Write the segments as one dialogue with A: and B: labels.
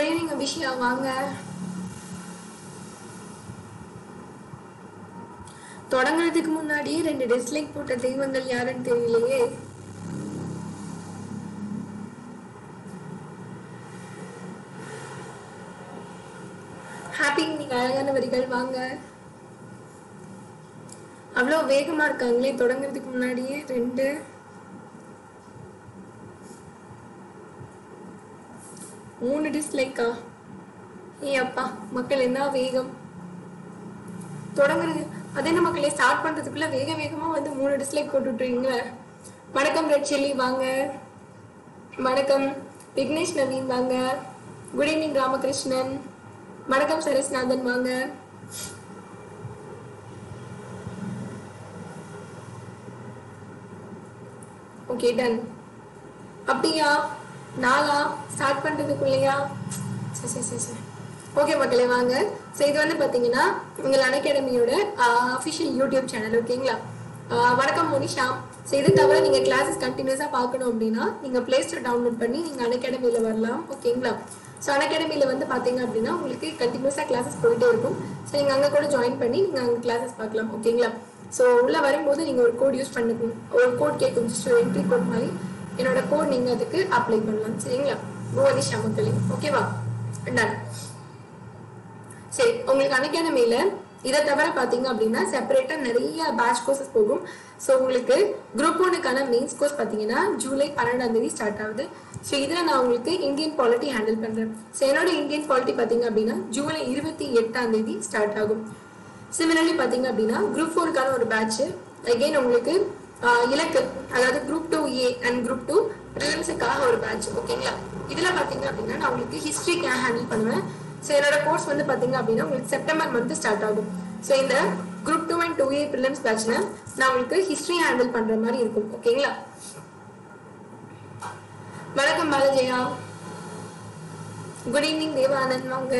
A: Evening அபிஷியா வாங்க தொடங்குறதுக்கு முன்னாடியே ரெண்டு டிஸ்லைக் போட்ட தெய்வங்கள் யாருன்னு தெரியலையே ஹாப்பி நீங்க அழகான வரிகள் வாங்க அவ்வளோ வேகமா இருக்காங்களே தொடங்குறதுக்கு முன்னாடியே ரெண்டு மூணு டிஸ்லைக்கா ஏ அப்பா மக்கள் என்ன வேகம் தொடங்குறது அது என்ன மக்களே ஸ்டார்ட் பண்றதுக்குள்ள வேக வேகமா வந்து மூணு டிஸ்லைக் போட்டுட்றீங்களே வணக்கம் ரெட் சில்லி வாங்க வணக்கம் விக்னேஷ் நவீன் வாங்க குட் ஈவினிங் ராமகிருஷ்ணன் வணக்கம் சரஸ்நாதன் வாங்க ஓகே டன் அப்படியா நாளா ஸ்டார்ட் பண்றதுக்குள்ளயா சரி சரி சரி சரி ஓகே மக்களே வாங்க ஸோ இது வந்து பார்த்தீங்கன்னா உங்கள் அகாடமியோட அஃபிஷியல் யூடியூப் சேனல் ஓகேங்களா ஆஹ் வணக்கம் மோனிஷா ஸோ இது தவிர நீங்கள் கிளாஸஸ் கண்டினியூஸாக பார்க்கணும் அப்படின்னா நீங்கள் ப்ளே ஸ்டோர் டவுன்லோட் பண்ணி நீங்கள் அகாடமியில் வரலாம் ஓகேங்களா ஸோ அகாடமியில் வந்து பார்த்தீங்க அப்படின்னா உங்களுக்கு கண்டினியூஸாக கிளாஸஸ் போயிட்டே இருக்கும் ஸோ நீங்கள் அங்கே கூட ஜாயின் பண்ணி நீங்கள் அங்கே கிளாஸஸ் பார்க்கலாம் ஓகேங்களா ஸோ உள்ளே வரும்போது நீங்கள் ஒரு கோட் யூஸ் பண்ணுங்க ஒரு கோட் கேட்கும் என்ட்ரி கோட் மாதிரி என்னோட கோட் நீங்கள் அதுக்கு அப்ளை பண்ணலாம் சரிங்களா புவனிஷா மக்களே ஓகேவா டன் சரி உங்களுக்கு அன்அகாடமியில இதை தவிர பார்த்தீங்க அப்படின்னா செப்பரேட்டாக நிறைய பேட்ச் கோர்சஸ் போகும் ஸோ உங்களுக்கு குரூப் ஒனுக்கான மெயின்ஸ் கோர்ஸ் பார்த்தீங்கன்னா ஜூலை பன்னெண்டாம் தேதி ஸ்டார்ட் ஆகுது ஸோ இதில் நான் உங்களுக்கு இந்தியன் பாலிட்டி ஹேண்டில் பண்ணுறேன் ஸோ என்னோட இந்தியன் பாலிட்டி பார்த்தீங்க அப்படின்னா ஜூலை இருபத்தி எட்டாம் தேதி ஸ்டார்ட் ஆகும் சிமிலர்லி பார்த்தீங்க அப்படின்னா குரூப் ஃபோருக்கான ஒரு பேட்ச் அகெயின் உங்களுக்கு ஆஹ், இலக்கு அதாவது group two A and group two ப்ரிலிம்ஸுக்காக ஒரு பேட்ச் ஓகேங்களா இதில் பார்த்தீங்க அப்படின்னா நான் உங்களுக்கு ஹிஸ்ட்ரிக்கு ஹேண்டில் பண்ணுவேன் ஸோ என்னோட கோர்ஸ் வந்து பார்த்தீங்க அப்படின்னா உங்களுக்கு செப்டம்பர் மந்த் ஸ்டார்ட் ஆகும் ஸோ இந்த group two and two A prelims பேட்ச்ல நான் உங்களுக்கு ஹிஸ்ட்ரி ஹேண்டில் பண்ற மாதிரி இருக்கும் ஓகேங்களா வணக்கம் பாலஜயா குட் ஈவினிங் தேவானந்த் வாங்க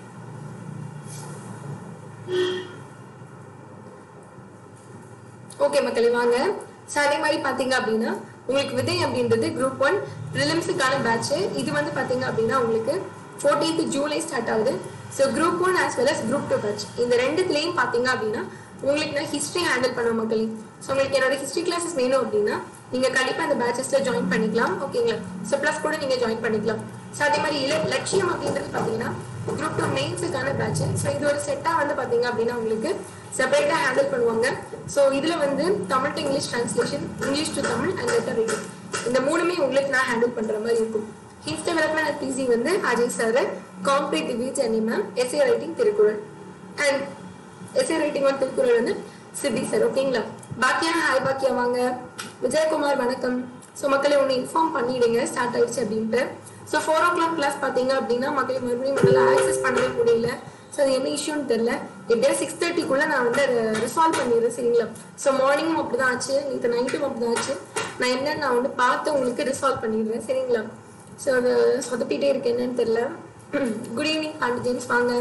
A: ஓகே மக்களே வாங்க ஸோ அதே மாதிரி பார்த்தீங்க அப்படின்னா உங்களுக்கு விதை அப்படின்றது குரூப் ஒன் ப்ரிலிம்ஸுக்கான பேட்ச் இது வந்து பார்த்தீங்க அப்படின்னா உங்களுக்கு ஃபோர்டீன்த் ஜூலை ஸ்டார்ட் ஆகுது so group one as well as group two batch இந்த ரெண்டுத்துலேயும் பார்த்தீங்க அப்படின்னா உங்களுக்கு நான் ஹிஸ்ட்ரி ஹேண்டில் பண்ணுவேன் மக்களே ஸோ உங்களுக்கு என்னோட ஹிஸ்ட்ரி கிளாஸஸ் வேணும் அப்படின்னா நீங்கள் கண்டிப்பாக அந்த பேட்சஸில் ஜாயின் பண்ணிக்கலாம் ஓகேங்களா ஸோ ப்ளஸ் கூட நீங்கள் ஜாயின் பண்ணிக்கலாம் ஸோ அதே மாதிரி இல லட்சியம் அப்படின்றது பார்த்தீங்கன்னா குரூப் டூ மெயின்ஸுக்கான பேட்ச் ஸோ இது ஒரு செட்டாக வந்து பார்த்தீங்க அப்படின்னா உங்களுக்கு செப்பரேட்டாக ஹேண்டில் பண்ணுவாங்க ஸோ இதில் வந்து Tamil to English translation English to Tamil and letter writing இந்த மூணுமே உங்களுக்கு நான் ஹேண்டில் பண்ணுற மாதிரி இருக்கும் ஹின்ஸ் டெவலப்மெண்ட் அட் பிசி வந்து அஜய் சார் காம்பரேட்டிவ் வீச் Ani ma'am SA writing Thirukkural and SA writing one Thirukkural வந்து சித்தி சார் ஓகேங்களா பாக்கியா ஹாய் பாக்கியா வாங்க விஜயகுமார் வணக்கம் ஸோ மக்களை ஒன்று இன்ஃபார்ம் பண்ணிடுங்க ஸ்டார்ட் ஆயிடுச்சு அப்படின்ட்டு so four o'clock class பார்த்தீங்க அப்படின்னா மக்களை மறுபடியும் நல்லா ஆக்சஸ் பண்ணவே முடியல ஸோ அது என்ன இஷ்யூன்னு தெரில எப்படியா சிக்ஸ் தேர்ட்டிக்குள்ளே நான் வந்து அதை ரிசால்வ் பண்ணிடுறேன் சரிங்களா ஸோ மார்னிங்கும் அப்படி தான் ஆச்சு நேற்று நைட்டும் அப்படி தான் ஆச்சு நான் என்னன்னு நான் வந்து பார்த்து உங்களுக்கு ரிசால்வ் பண்ணிடுறேன் சரிங்களா ஸோ அதை சொதப்பிட்டே இருக்கு என்னன்னு தெரில குட் ஈவினிங் ஆண்டு ஜேம்ஸ் வாங்க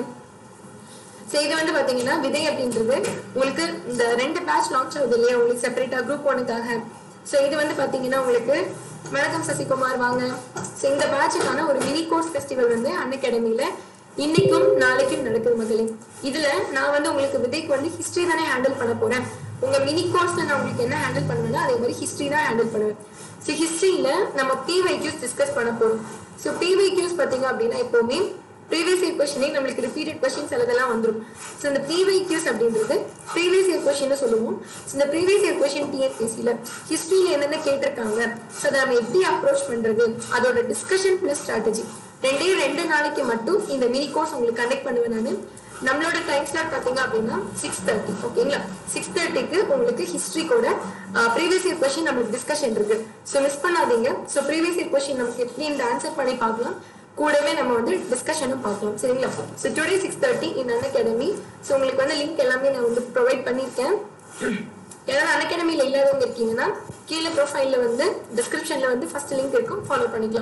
A: ஸோ இது வந்து பார்த்தீங்கன்னா விதை அப்படின்றது உங்களுக்கு இந்த ரெண்டு பேட்ச் லான்ச் ஆகுது இல்லையா உங்களுக்கு செப்பரேட்டாக குரூப் ஒனுக்காக ஸோ இது வந்து பார்த்தீங்கன்னா உங்களுக்கு வணக்கம் சசிகுமார் வாங்க ஸோ இந்த பேட்சுக்கான ஒரு மினி கோர்ஸ் ஃபெஸ்டிவல் வந்து அன் அகாடமியில் இன்னைக்கும் நாளைக்கும் நடக்குது மகளே இதுல நான் வந்து உங்களுக்கு விதைக்கு வந்து ஹிஸ்டரி தானே ஹேண்டில் பண்ண போறேன் உங்க மினி கோர்ஸ்ல நான் உங்களுக்கு என்ன ஹேண்டில் பண்ணுவேன்னா அதே மாதிரி ஹிஸ்டரி தான் ஹேண்டில் பண்ணுவேன் ஸோ ஹிஸ்டரியில நம்ம பிவைக்யூஸ் டிஸ்கஸ் பண்ண போறோம் ஸோ பிவைக்யூஸ் பார்த்தீங்க அப்படின்னா எப்பவுமே ப்ரீவியஸ் இயர் கொஸ்டினே நம்மளுக்கு ரிப்பீட்டட் கொஸ்டின்ஸ் அதெல்லாம் வந்துடும் ஸோ இந்த ப்ரீவைக்யூஸ் அப்படின்றது ப்ரீவியஸ் இயர் கொஸ்டின் சொல்லுவோம் ஸோ இந்த ப்ரீவியஸ் இயர் கொஸ்டின் டிஎன்பிசியில் ஹிஸ்ட்ரியில் என்னென்ன கேட்டிருக்காங்க ஸோ அதை நம்ம எப்படி அப்ரோச் பண்ணுறது அதோட டிஸ்கஷன் ப்ளஸ் ஸ்ட்ராட்டஜி ரெண்டே ரெண்டு நாளைக்கு மட்டும் இந்த மினி கோர்ஸ் உங்களுக்கு கண்டக்ட் பண்ணுவேன் நான் நம்மளோட டைம் ஸ்லாட் பார்த்தீங்க அப்படின்னா சிக்ஸ் தேர்ட்டி ஓகேங்களா சிக்ஸ் தேர்ட்டிக்கு உங்களுக்கு ஹிஸ்ட்ரி கூட ப்ரீவியஸ் இயர் கொஸ்டின் நம்மளுக்கு டிஸ்கஷன் இருக்கு ஸோ மிஸ் பண்ணாதீங்க ஸோ ப்ரீவியஸ் இயர் கொஸ்டின் நமக்கு எப்படி இந்த ஆன்சர் பண்ணி பார்க்கலாம் கூடவே நம்ம வந்து டிஸ்கஷனும் பார்க்கலாம் சரிங்களா so today six thirty in Unacademy so உங்களுக்கு வந்து லிங்க் எல்லாமே நான் வந்து ப்ரொவைட் பண்ணியிருக்கேன் யாராவது அன் அகாடமியில் இல்லாதவங்க இருக்கீங்கன்னா கீழே ப்ரொஃபைலில் வந்து டிஸ்கிரிப்ஷனில் வந்து ஃபர்ஸ்ட் லிங்க் இருக்கும் ஃபாலோ பண்ணிக்கலாம்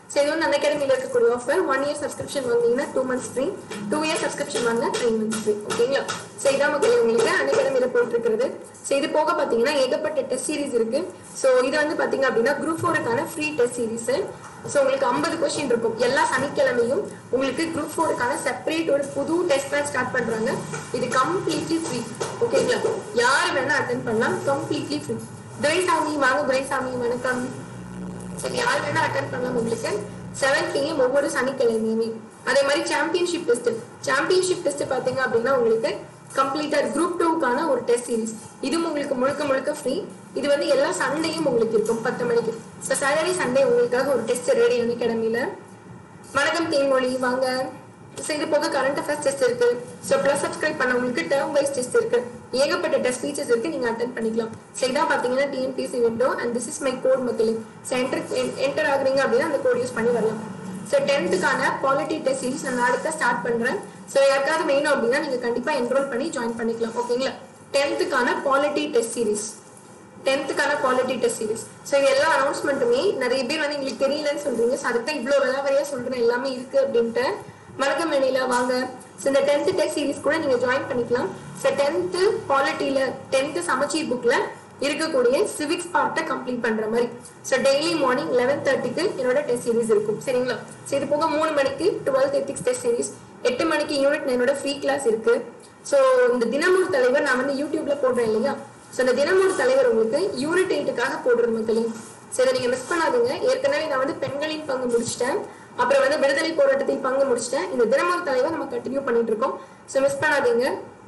A: ஸோ இது வந்து அந்த அகாடமியில் இருக்கக்கூடிய ஆஃபர் ஒன் இயர் சப்ஸ்கிரிப்ஷன் வாங்கினீங்கன்னா two months free two year subscription வாங்கினா த்ரீ மந்த்ஸ் ஃப்ரீ ஓகேங்களா ஸோ இதான் மக்கள் உங்களுக்கு அந்த அகாடமியில் போயிட்டு இருக்கிறது ஸோ இது போக பார்த்தீங்கன்னா ஏகப்பட்ட டெஸ்ட் சீரிஸ் இருக்கு ஸோ இது வந்து பார்த்தீங்க அப்படின்னா குரூப் ஃபோருக்கான ஃப்ரீ டெஸ்ட் சீரிஸ் ஸோ உங்களுக்கு ஐம்பது கொஸ்டின் இருக்கும் எல்லா சனிக்கிழமையும் உங்களுக்கு குரூப் ஃபோருக்கான செப்பரேட் ஒரு புது டெஸ்ட் பேட்ச் ஸ்டார்ட் பண்றாங்க இது கம்ப்ளீட்லி ஃப்ரீ ஓகேங்களா யார் வேணா அட்டன் பண்ணலாம் கம்ப்ளீட்லி ஃப்ரீ துரைசாமி வாங்க துரைசாமி வணக்கம் சரி யார் வேணா அட்டன் பண்ணலாம் உங்களுக்கு செவன் பிஎம் ஒவ்வொரு சனிக்கிழமையுமே அதே மாதிரி சாம்பியன்ஷிப் டெஸ்ட் சாம்பியன்ஷிப் டெஸ்ட் பாத்தீங்க அப்படின்னா உங்களுக்கு கம்ப்ளீட்டா குரூப் டூக்கான ஒரு டெஸ்ட் சீரிஸ் இதுவும் உங்களுக்கு முழுக்க முழுக்க ஃப்ரீ இது வந்து எல்லா சண்டேயும் உங்களுக்கு இருக்கும் பத்து மணிக்கு ஸோ சாட்டர்டே சண்டே உங்களுக்காக ஒரு டெஸ்ட் ரெடி அகாடமியில வணக்கம் தேன்மொழி வாங்க ஸோ இது போக கரண்ட் அஃபேர்ஸ் டெஸ்ட் இருக்கு ஸோ ப்ளஸ் சப்ஸ்கிரைப் பண்ணவங்களுக்கு டேர்ம் வைஸ் டெஸ்ட் இருக்கு ஏகப்பட்ட டெஸ்ட் ஃபீச்சர்ஸ் இருக்கு நீங்க அட்டன் பண்ணிக்கலாம் ஸோ இதான் பாத்தீங்கன்னா TNPSC window and this is my code மக்களே ஸோ என்டர் என்டர் ஆகுறீங்க அப்படின்னா அந்த கோட் யூஸ் பண்ணி வரலாம் ஸோ டென்த்துக்கான பாலிட்டி டெஸ்ட் சீரிஸ் நான் அடுத்த ஸ்டார்ட் பண்றேன் ஸோ யாருக்காவது வேணும் அப்படின்னா நீங்க கண்டிப்பா என்ரோல் பண்ணி ஜாயின் பண்ணிக்கலாம் ஓகேங்களா டென்த்துக்கான பாலிட்டி டெஸ்ட் சீரிஸ் டென்த்துக்கான குவாலிட்டி டெஸ்ட் சீரிஸ் ஸோ இது எல்லா அனௌன்ஸ்மெண்ட்டுமே நிறைய பேர் வந்து எங்களுக்கு தெரியலன்னு சொல்றீங்க ஸோ அதுக்கு தான் இவ்வளோ விளாவரியா சொல்றேன் எல்லாமே இருக்கு அப்படின்ட்டு மறக்கம் வேணியில வாங்க ஸோ இந்த டென்த் டெஸ்ட் சீரிஸ் கூட நீங்க ஜாயின் பண்ணிக்கலாம் ஸோ டென்த்து பாலிட்டியில டென்த்து சமச்சீர் புக்ல இருக்கக்கூடிய சிவிக்ஸ் பார்ட்டை கம்ப்ளீட் பண்ற மாதிரி ஸோ டெய்லி மார்னிங் லெவன் தேர்ட்டிக்கு என்னோட டெஸ்ட் சீரிஸ் இருக்கும் சரிங்களா ஸோ இது போக மூணு மணிக்கு டுவெல்த் எத்திக்ஸ் டெஸ்ட் சீரிஸ் எட்டு மணிக்கு யூனிட் என்னோட ஃப்ரீ கிளாஸ் இருக்கு ஸோ இந்த தினமொரு தலைவர் நான் வந்து யூடியூப்ல போடுறேன் இல்லையா ஸோ இந்த தினமொரு தலைவர் உங்களுக்கு யூனிட் எயிட்டுக்காக போடுற மக்களே ஸோ இதை நீங்க மிஸ் பண்ணாதீங்க ஏற்கனவே நான் வந்து பெண்களின் பங்கு முடிச்சிட்டேன் அப்புறம் வந்து விடுதலை போராட்டத்தில் பங்கு முடிச்சிட்டேன் இந்த தினமொரு தலைவர் நம்ம கண்டினியூ பண்ணிட்டு இருக்கோம் ஸோ மிஸ் பண்ணாதீங்க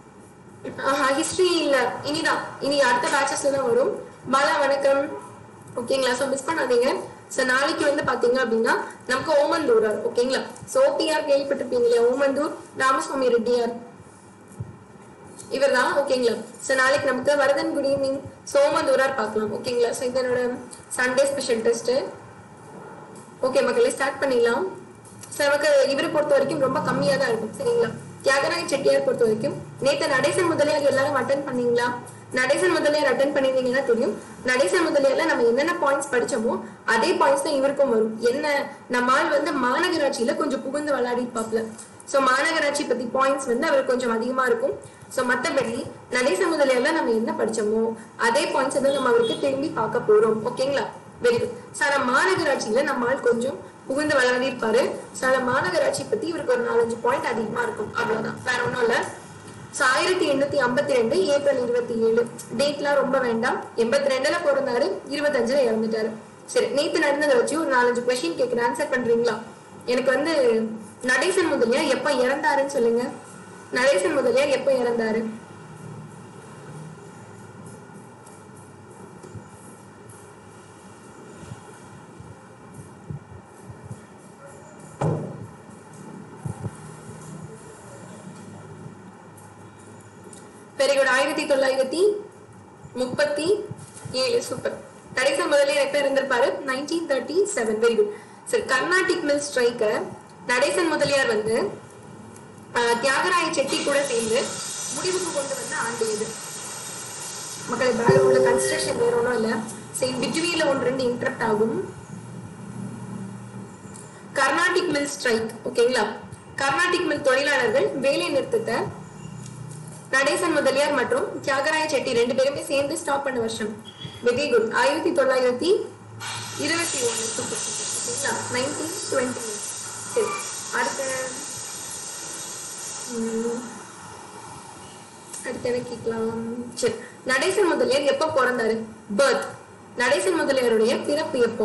A: ஹிஸ்டரி இல்ல இனிதான் இனி அடுத்த பேச்சஸ்ல தான் வரும் பாலா வணக்கம் ஓகேங்களா ஸோ மிஸ் பண்ணாதீங்க ஸோ நாளைக்கு வந்து பாத்தீங்க அப்படின்னா நமக்கு ஓமந்தூரார் ஓகேங்களா ஸோ ஓபிஆர் கேள்விப்பட்டிருப்பீங்க இல்லையா ஓமந்தூர் ராமசுவாமி ரெட்டியார் இவர் தான் ஓகேங்களா ஸோ நாளைக்கு நமக்கு வரதன் குட் ஈவினிங் சோமந்தூரார் பார்க்கலாம் ஓகேங்களா ஸோ இது என்னோட சண்டே ஸ்பெஷல் டெஸ்ட் ஓகே மக்களே ஸ்டார்ட் பண்ணிடலாம் ஸோ நமக்கு இவரை பொறுத்த வரைக்கும் ரொம்ப கம்மியாக தான் இருக்கும் சரிங்களா தியாகராய செட்டியார் பொறுத்த வரைக்கும் நேற்று நடேசன் முதலியார் எல்லாரும் அட்டன் பண்ணீங்களா நடேசன் முதலியார் அட்டன் பண்ணிருந்தீங்கன்னா தெரியும் நடேசன் முதலியார்ல நம்ம என்னென்ன பாயிண்ட்ஸ் படிச்சோமோ அதே பாயிண்ட்ஸ் தான் இவருக்கும் வரும் என்ன நம்ம ஆள் வந்து மாநகராட்சியில கொஞ்சம் புகுந்து விளையாடி இருப்பாப்ல ஸோ மாநகராட்சி பத்தி பாயிண்ட்ஸ் வந்து அவருக்கு கொஞ்சம் அதிகமா இருக்கும் ஸோ மற்றபடி நடேச முதலியார்ல நம்ம என்ன படிச்சோமோ அதே பாயிண்ட்ஸ் வந்து நம்ம அவருக்கு திரும்பி பார்க்க போறோம் ஓகேங்களா வெரி குட் சார் மாநகராட்சியில நம்ம ஆள் கொஞ்சம் புகுந்து விளையாடி இருப்பாரு ஸோ அந்த மாநகராட்சி பத்தி இவருக்கு ஒரு நாலஞ்சு பாயிண்ட் அதிகமா இருக்கும் அவ்வளவுதான் வேற ஒன்றும் இல்லை ஸோ ஆயிரத்தி எண்ணூத்தி ஐம்பத்தி ரெண்டு ஏப்ரல் இருபத்தி ஏழு டேட்லாம் ரொம்ப வேண்டாம் எண்பத்தி ரெண்டுல பிறந்தாரு இருபத்தஞ்சுல இறந்துட்டாரு சரி நேத்து நடந்ததை வச்சு ஒரு நாலஞ்சு கொஸ்டின் கேட்குறேன் ஆன்சர் பண்றீங்களா எனக்கு வந்து நடேசன் முதலியார் எப்ப இறந்தாருன்னு சொல்லுங்க நடேசன் முதலியார் எப்ப இறந்தாரு வெரி குட் ஆயிரத்தி தொள்ளாயிரத்தி முப்பத்தி ஏழு சூப்பர் நடேசன் முதலியார் எப்ப இருந்திருப்பாரு nineteen thirty seven very good சரி Carnatic mill striker Natesan Mudaliar வந்து ஆஹ், தியாகராய செட்டி கூட சேர்ந்து முடிவுக்கு கொண்டு வந்த ஆண்டு இது மக்களை பேக்ரவுண்ட்ல கன்ஸ்ட்ரக்ஷன் வேற ஒன்றும் இல்லை சரி பிட்வீன்ல ஒன்று ரெண்டு இன்டரப்ட் ஆகும் கர்நாடிக் மில் ஸ்ட்ரைக் ஓகேங்களா கர்நாடிக் மில் தொழிலாளர்கள் வேலை நிறுத்தத்தை நடேசன் முதலியார் மற்றும் தியாகராய செட்டி ரெண்டு பேருமே சேர்ந்து ஸ்டாப் பண்ண வருஷம் வெரி குட் ஆயிரத்தி தொள்ளாயிரத்தி இருபத்தி ஒன்று சூப்பர் ஓகேங்களா நைன்டீன் டுவெண்ட்டி சரி அடுத்த உம், அடுத்து என்ன கேட்கலாம் சரி நடேசன் முதலியார் எப்போ பிறந்தாரு பர்த் நடேசன் முதலியாருடைய பிறப்பு எப்போ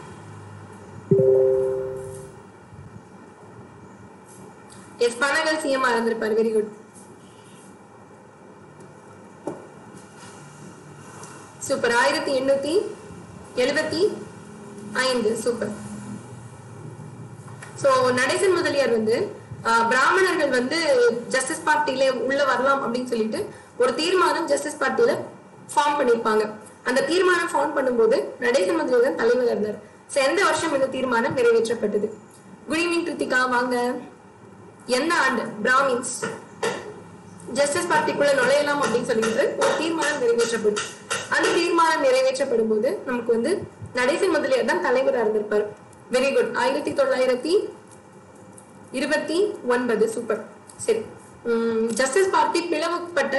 A: எஸ் பனகல் சிஎம் இருந்திருப்பாரு வெரி குட் சூப்பர் ஆயிரத்தி எண்ணூத்தி எழுபத்தி ஐந்து சூப்பர் சோ நடேசன் முதலியார் வந்து ஆஹ், பிராமணர்கள் வந்து ஜஸ்டிஸ் பார்ட்டில உள்ள வரலாம் அப்படின்னு சொல்லிட்டு ஒரு தீர்மானம் ஜஸ்டிஸ் பார்ட்டில ஃபார்ம் பண்ணிருப்பாங்க அந்த தீர்மானம் ஃபார்ம் பண்ணும்போது நடேசன் முதலியார் தான் தலைவர் இருந்தார் சோ எந்த வருஷம் இந்த தீர்மானம் நிறைவேற்றப்பட்டது குட் ஈவினிங் கிருத்திகா வாங்க எந்த ஆண்டு பிராமின்ஸ் ஜஸ்டிஸ் பார்ட்டிக்குள்ள நுழையலாம் அப்படின்னு சொல்லிட்டு ஒரு தீர்மானம் நிறைவேற்றப்படும் அந்த தீர்மானம் நிறைவேற்றப்படும் போது நமக்கு வந்து நடேசன் முதலியார் தான் தலைவராக இருந்திருப்பார் வெரி குட் ஆயிரத்தி தொள்ளாயிரத்தி இருபத்தி ஒன்பது சூப்பர் சரி ஜஸ்டிஸ் பார்ட்டி பிளவுபட்ட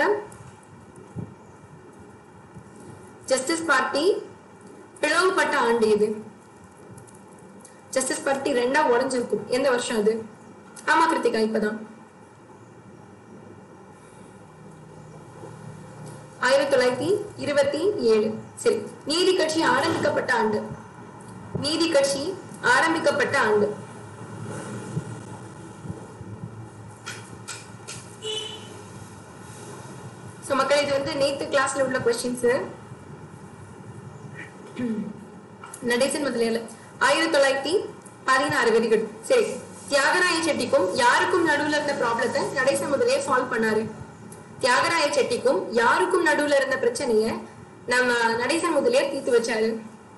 A: ஜஸ்டிஸ் பார்ட்டி பிளவுபட்ட ஆண்டு இது ஜஸ்டிஸ் பார்ட்டி ரெண்டா உடஞ்சிருக்கும் எந்த வருஷம் அது ஆமா கிருத்திகா இப்பதான் ஆயிரத்தி தொள்ளாயிரத்தி இருபத்தி ஏழு சரி நீதி கட்சி ஆரம்பிக்கப்பட்ட ஆண்டு நீதி கட்சி ஆரம்பிக்கப்பட்ட ஆண்டு ஸோ மக்கள் இது வந்து நேத்து கிளாஸ்ல உள்ள கொஸ்டின்ஸ் நடேசன் முதலியால ஆயிரத்தி தொள்ளாயிரத்தி பதினாறு வெரி குட் சரி தியாகராய செட்டிக்கும் யாருக்கும் நடுவுல இருந்த ப்ராப்ளத்தை நடேசன் முதலியே சால்வ் பண்ணாரு தியாகராய செட்டிக்கும் யாருக்கும் நடுவுல இருந்த பிரச்சனைய நம்ம நடேசன் முதலியார் தீர்த்து வச்சாரு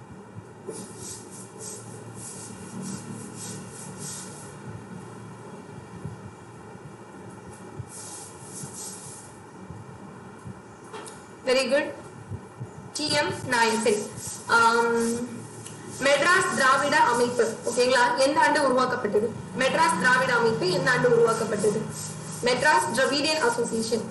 A: வெரி குட் டிஎம் நாயன் சரி ஆம், மெட்ராஸ் திராவிட அமைப்பு ஓகேங்களா எந்த ஆண்டு உருவாக்கப்பட்டது மெட்ராஸ் திராவிட அமைப்பு எந்த ஆண்டு உருவாக்கப்பட்டது Madras Dravidian association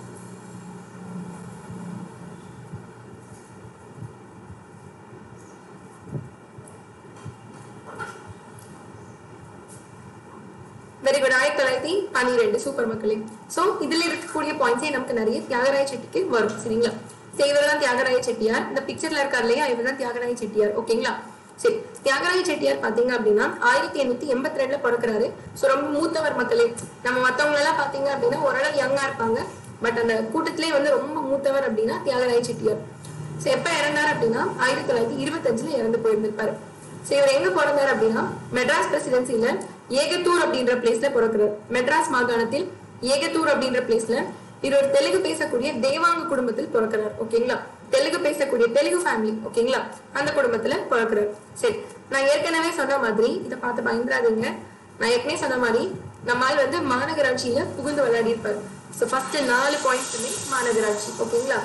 A: very good ஆயிரத்தி தொள்ளாயிரத்தி பன்னிரெண்டு சூப்பர் மக்களே சோ இதுல இருக்கக்கூடிய பாயிண்ட்ஸே நமக்கு நிறைய தியாகராய செட்டிக்கு வரும் சரிங்களா சரி இவர் தான் தியாகராய செட்டியார் இந்த பிக்சர்ல இருக்கார் இல்லையா இவர் தான் தியாகராய செட்டியார் ஓகேங்களா சரி தியாகராய செட்டியார் பாத்தீங்க அப்படின்னா ஆயிரத்தி எண்ணூத்தி எண்பத்தி ரெண்டுல பிறக்கிறாரு சோ ரொம்ப மூத்தவர் மக்களே நம்ம மத்தவங்க எல்லாம் பாத்தீங்க அப்படின்னா ஓரளவு யங்கா இருப்பாங்க பட் அந்த கூட்டத்திலே வந்து ரொம்ப மூத்தவர் அப்படின்னா தியாகராய செட்டியார் சோ எப்ப இறந்தார் அப்படின்னா ஆயிரத்தி தொள்ளாயிரத்தி இருபத்தஞ்சுல இறந்து போயிருந்திருப்பாரு சோ இவர் எங்க பிறந்தார் அப்படின்னா மெட்ராஸ் பிரசிடென்சில ஏகத்தூர் அப்படின்ற பிளேஸ்ல பிறக்கிறார் மெட்ராஸ் மாகாணத்தில் ஏகத்தூர் அப்படின்ற பிளேஸ்ல இவர் ஒரு தெலுங்கு பேசக்கூடிய தேவாங்க குடும்பத்தில் பிறக்கிறார் ஓகேங்களா தெலுங்கு பேசக்கூடிய தெலுங்கு ஃபேமிலி ஓகேங்களா அந்த குடும்பத்துல பிறக்கிறார் சரி நான் ஏற்கனவே சொன்ன மாதிரி இதை பார்த்து பயந்துடாதீங்க நான் ஏற்கனவே சொன்ன மாதிரி நம்மால் வந்து மாநகராட்சியில புகுந்து விளையாடி இருப்பாரு ஸோ ஃபர்ஸ்ட் நாலு பாயிண்ட்ஸுமே மாநகராட்சி ஓகேங்களா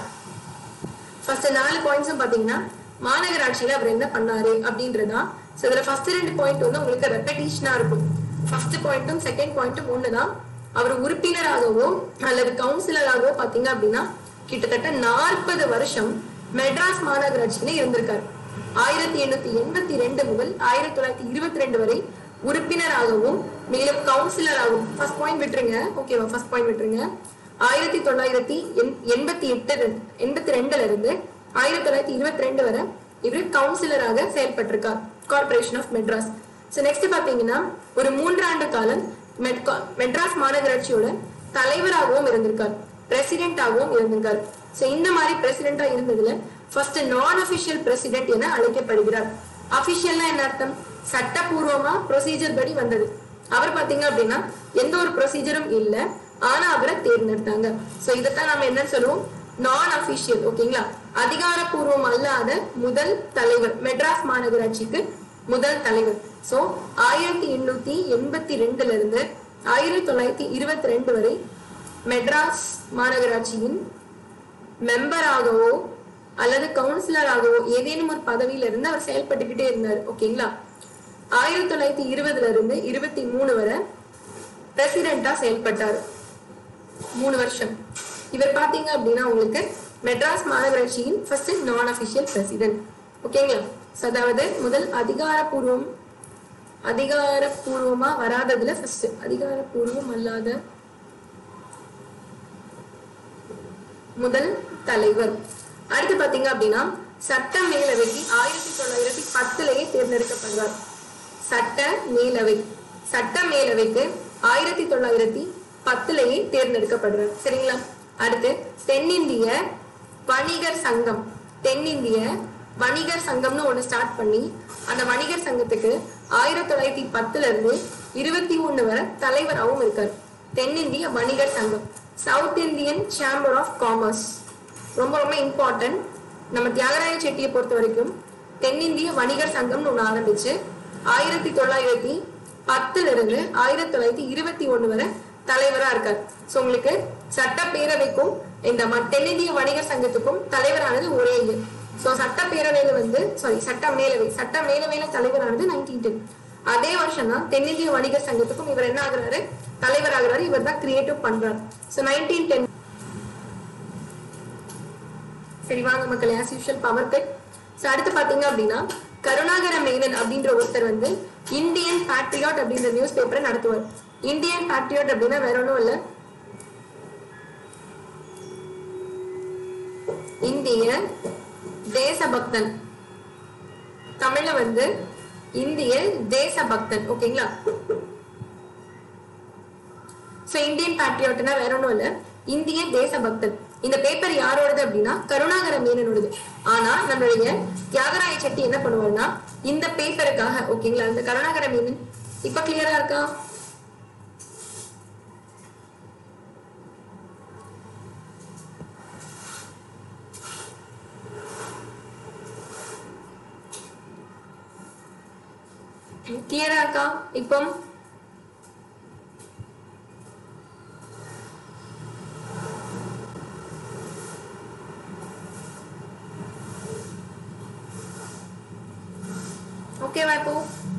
A: ஃபர்ஸ்ட் நாலு பாயிண்ட்ஸும் பாத்தீங்கன்னா மாநகராட்சியில அவர் என்ன பண்ணாரு அப்படின்றதா ஸோ இதுல ஃபர்ஸ்ட் ரெண்டு பாயிண்ட் வந்து உங்களுக்கு ரெப்படேஷனா இருக்கும் ஃபர்ஸ்ட் பாயிண்ட்டும் செகண்ட் பாயிண்ட்டும் ஒண்ணுதான் அவர் உறுப்பினராகவோ அல்லது கவுன்சிலராகவோ பாத்தீங்க அப்படின்னா கிட்டத்தட்ட நாற்பது வருஷம் மெட்ராஸ் மாநகராட்சியில இருந்திருக்காரு ஆயிரத்தி எண்ணூத்தி எண்பத்தி ரெண்டு முதல் ஆயிரத்தி தொள்ளாயிரத்தி இருபத்தி ரெண்டு வரை உறுப்பினராகவும் மேலும் கவுன்சிலராகவும் ஃபர்ஸ்ட் பாயிண்ட் விட்டுருங்க ஓகேவா ஃபர்ஸ்ட் பாயிண்ட் விட்டுருங்க ஆயிரத்தி தொள்ளாயிரத்தி எண்- எண்பத்தி எட்டு எண்பத்தி ரெண்டுல இருந்து ஆயிரத்தி தொள்ளாயிரத்தி இருபத்தி ரெண்டு வரை இவர் கவுன்சிலராக செயல்பட்டிருக்கார் corporation of Madras so next பாத்தீங்கன்னா ஒரு மூன்றாண்டு காலம் மெட்கா- மெட்ராஸ் மாநகராட்சியோட தலைவராகவும் இருந்திருக்கார் பிரசிடென்டாகவும் இருந்திருக்கார் ஸோ இந்த மாதிரி பிரசிடென்டா இருந்ததுல ஃபர்ஸ்ட் நான் அபிஷியல் பிரசிடென்ட் என அழைக்கப்படுகிறார் அபிஷியல்னா என்ன அர்த்தம் சட்டபூர்வமா ப்ரொசீஜர் படி வந்தது அவர் பாத்தீங்க அப்படின்னா எந்த ஒரு ப்ரொசீஜரும் இல்ல ஆனா அவரை தேர்ந்தெடுத்தாங்க சோ இதைத்தான் நம்ம என்ன சொல்லுவோம் நான் அபிஷியல் ஓகேங்களா அதிகாரப்பூர்வம் அல்லாத முதல் தலைவர் மெட்ராஸ் மாநகராட்சிக்கு முதல் தலைவர் சோ ஆயிரத்தி எண்ணூத்தி எண்பத்தி ரெண்டுல இருந்து ஆயிரத்தி தொள்ளாயிரத்தி இருபத்தி ரெண்டு வரை மெட்ராஸ் மாநகராட்சியின் மெம்பராகவோ அல்லது கவுன்சிலராகவோ ஏதேனும் ஒரு பதவியில இருந்து அவர் செயல்பட்டுக்கிட்டே இருந்தார் ஓகேங்களா ஆயிரத்தி தொள்ளாயிரத்தி இருபதுல இருந்து இருபத்தி மூணு வரை பிரசிடென்டா செயல்பட்டார் மூணு வருஷம் இவர் பாத்தீங்க அப்படின்னா உங்களுக்கு மெட்ராஸ் மாநகராட்சியின் ஃபர்ஸ்ட் நான் அபிஷியல் பிரசிடென்ட் ஓகேங்களா So, அதாவது முதல் அதிகாரப்பூர்வம் அதிகாரப்பூர்வமா வராததுல ஃபர்ஸ்ட் அதிகாரப்பூர்வம் அல்லாத முதல் தலைவர் அடுத்து பாத்தீங்க அப்படின்னா சட்ட மேலவைக்கு ஆயிரத்தி தொள்ளாயிரத்தி பத்துலயே தேர்ந்தெடுக்கப்படுறார் சட்ட மேலவை சட்ட மேலவைக்கு ஆயிரத்தி தொள்ளாயிரத்தி பத்துலயே தேர்ந்தெடுக்கப்படுறார் சரிங்களா அடுத்து தென்னிந்திய வணிகர் சங்கம் தென்னிந்திய வணிகர் சங்கம்னு ஒண்ணு ஸ்டார்ட் பண்ணி அந்த வணிகர் சங்கத்துக்கு ஆயிரத்தி தொள்ளாயிரத்தி பத்துல இருந்து இருபத்தி ஒண்ணு வரை தலைவராகவும் இருக்கார் தென்னிந்திய வணிகர் சங்கம் south Indian chamber of commerce ரொம்ப ரொம்ப இம்பார்ட்டன்ட் நம்ம தியாகராய செட்டியை பொறுத்த வரைக்கும் தென்னிந்திய வணிகர் சங்கம்னு ஒண்ணு ஆரம்பிச்சு ஆயிரத்தி தொள்ளாயிரத்தி பத்துல இருந்து ஆயிரத்தி தொள்ளாயிரத்தி இருபத்தி ஒண்ணு வரை தலைவரா இருக்கார் சோ உங்களுக்கு சட்டப்பேரவைக்கும் இந்த ம- தென்னிந்திய வணிகர் சங்கத்துக்கும் தலைவரானது ஒரே இது சோ சட்டப்பேரவையில வந்து வந்து சாரி சட்ட மேலவை சட்ட மேலவையில தலைவரானது நைன்டீன் டென் அதே வருஷம் தான் தென்னிந்திய வணிகர் சங்கத்துக்கும் இவர் என்ன ஆகுறாரு தலைவர் ஆகுறாரு இவர் தான் கிரியேட்டிவ் பண்றாரு ஸோ நைன்டீன் டென் சரி வாங்க மக்கள் as usual power cut so அடுத்து பாத்தீங்க அப்படின்னா கருணாகர மேனன் அப்படின்ற ஒருத்தர் வந்து இந்தியன் பேட்ரியாட் அப்படின்ற நியூஸ் பேப்பரை நடத்துவார் இந்தியன் பேட்ரியாட் அப்படின்னா வேற ஒன்றும் இல்லை இந்திய தேசபக்தன் தமிழ்ல வந்து இந்திய தேசபக்தன் ஓகேங்களா சோ இந்தியன் பேட்ரியாட்னா வேற ஒன்றும் இல்ல இந்திய தேசபக்தன் இந்த பேப்பர் யாரோடது அப்படின்னா கருணாகர மேனனோடது ஆனா நம்மளுடைய தியாகராய செட்டி என்ன பண்ணுவாருன்னா இந்த பேப்பருக்காக ஓகேங்களா இந்த கருணாகர மேனன் இப்ப கிளியரா இருக்கா கிளியரா இருக்கா இப்போ ஓகேவா இப்போ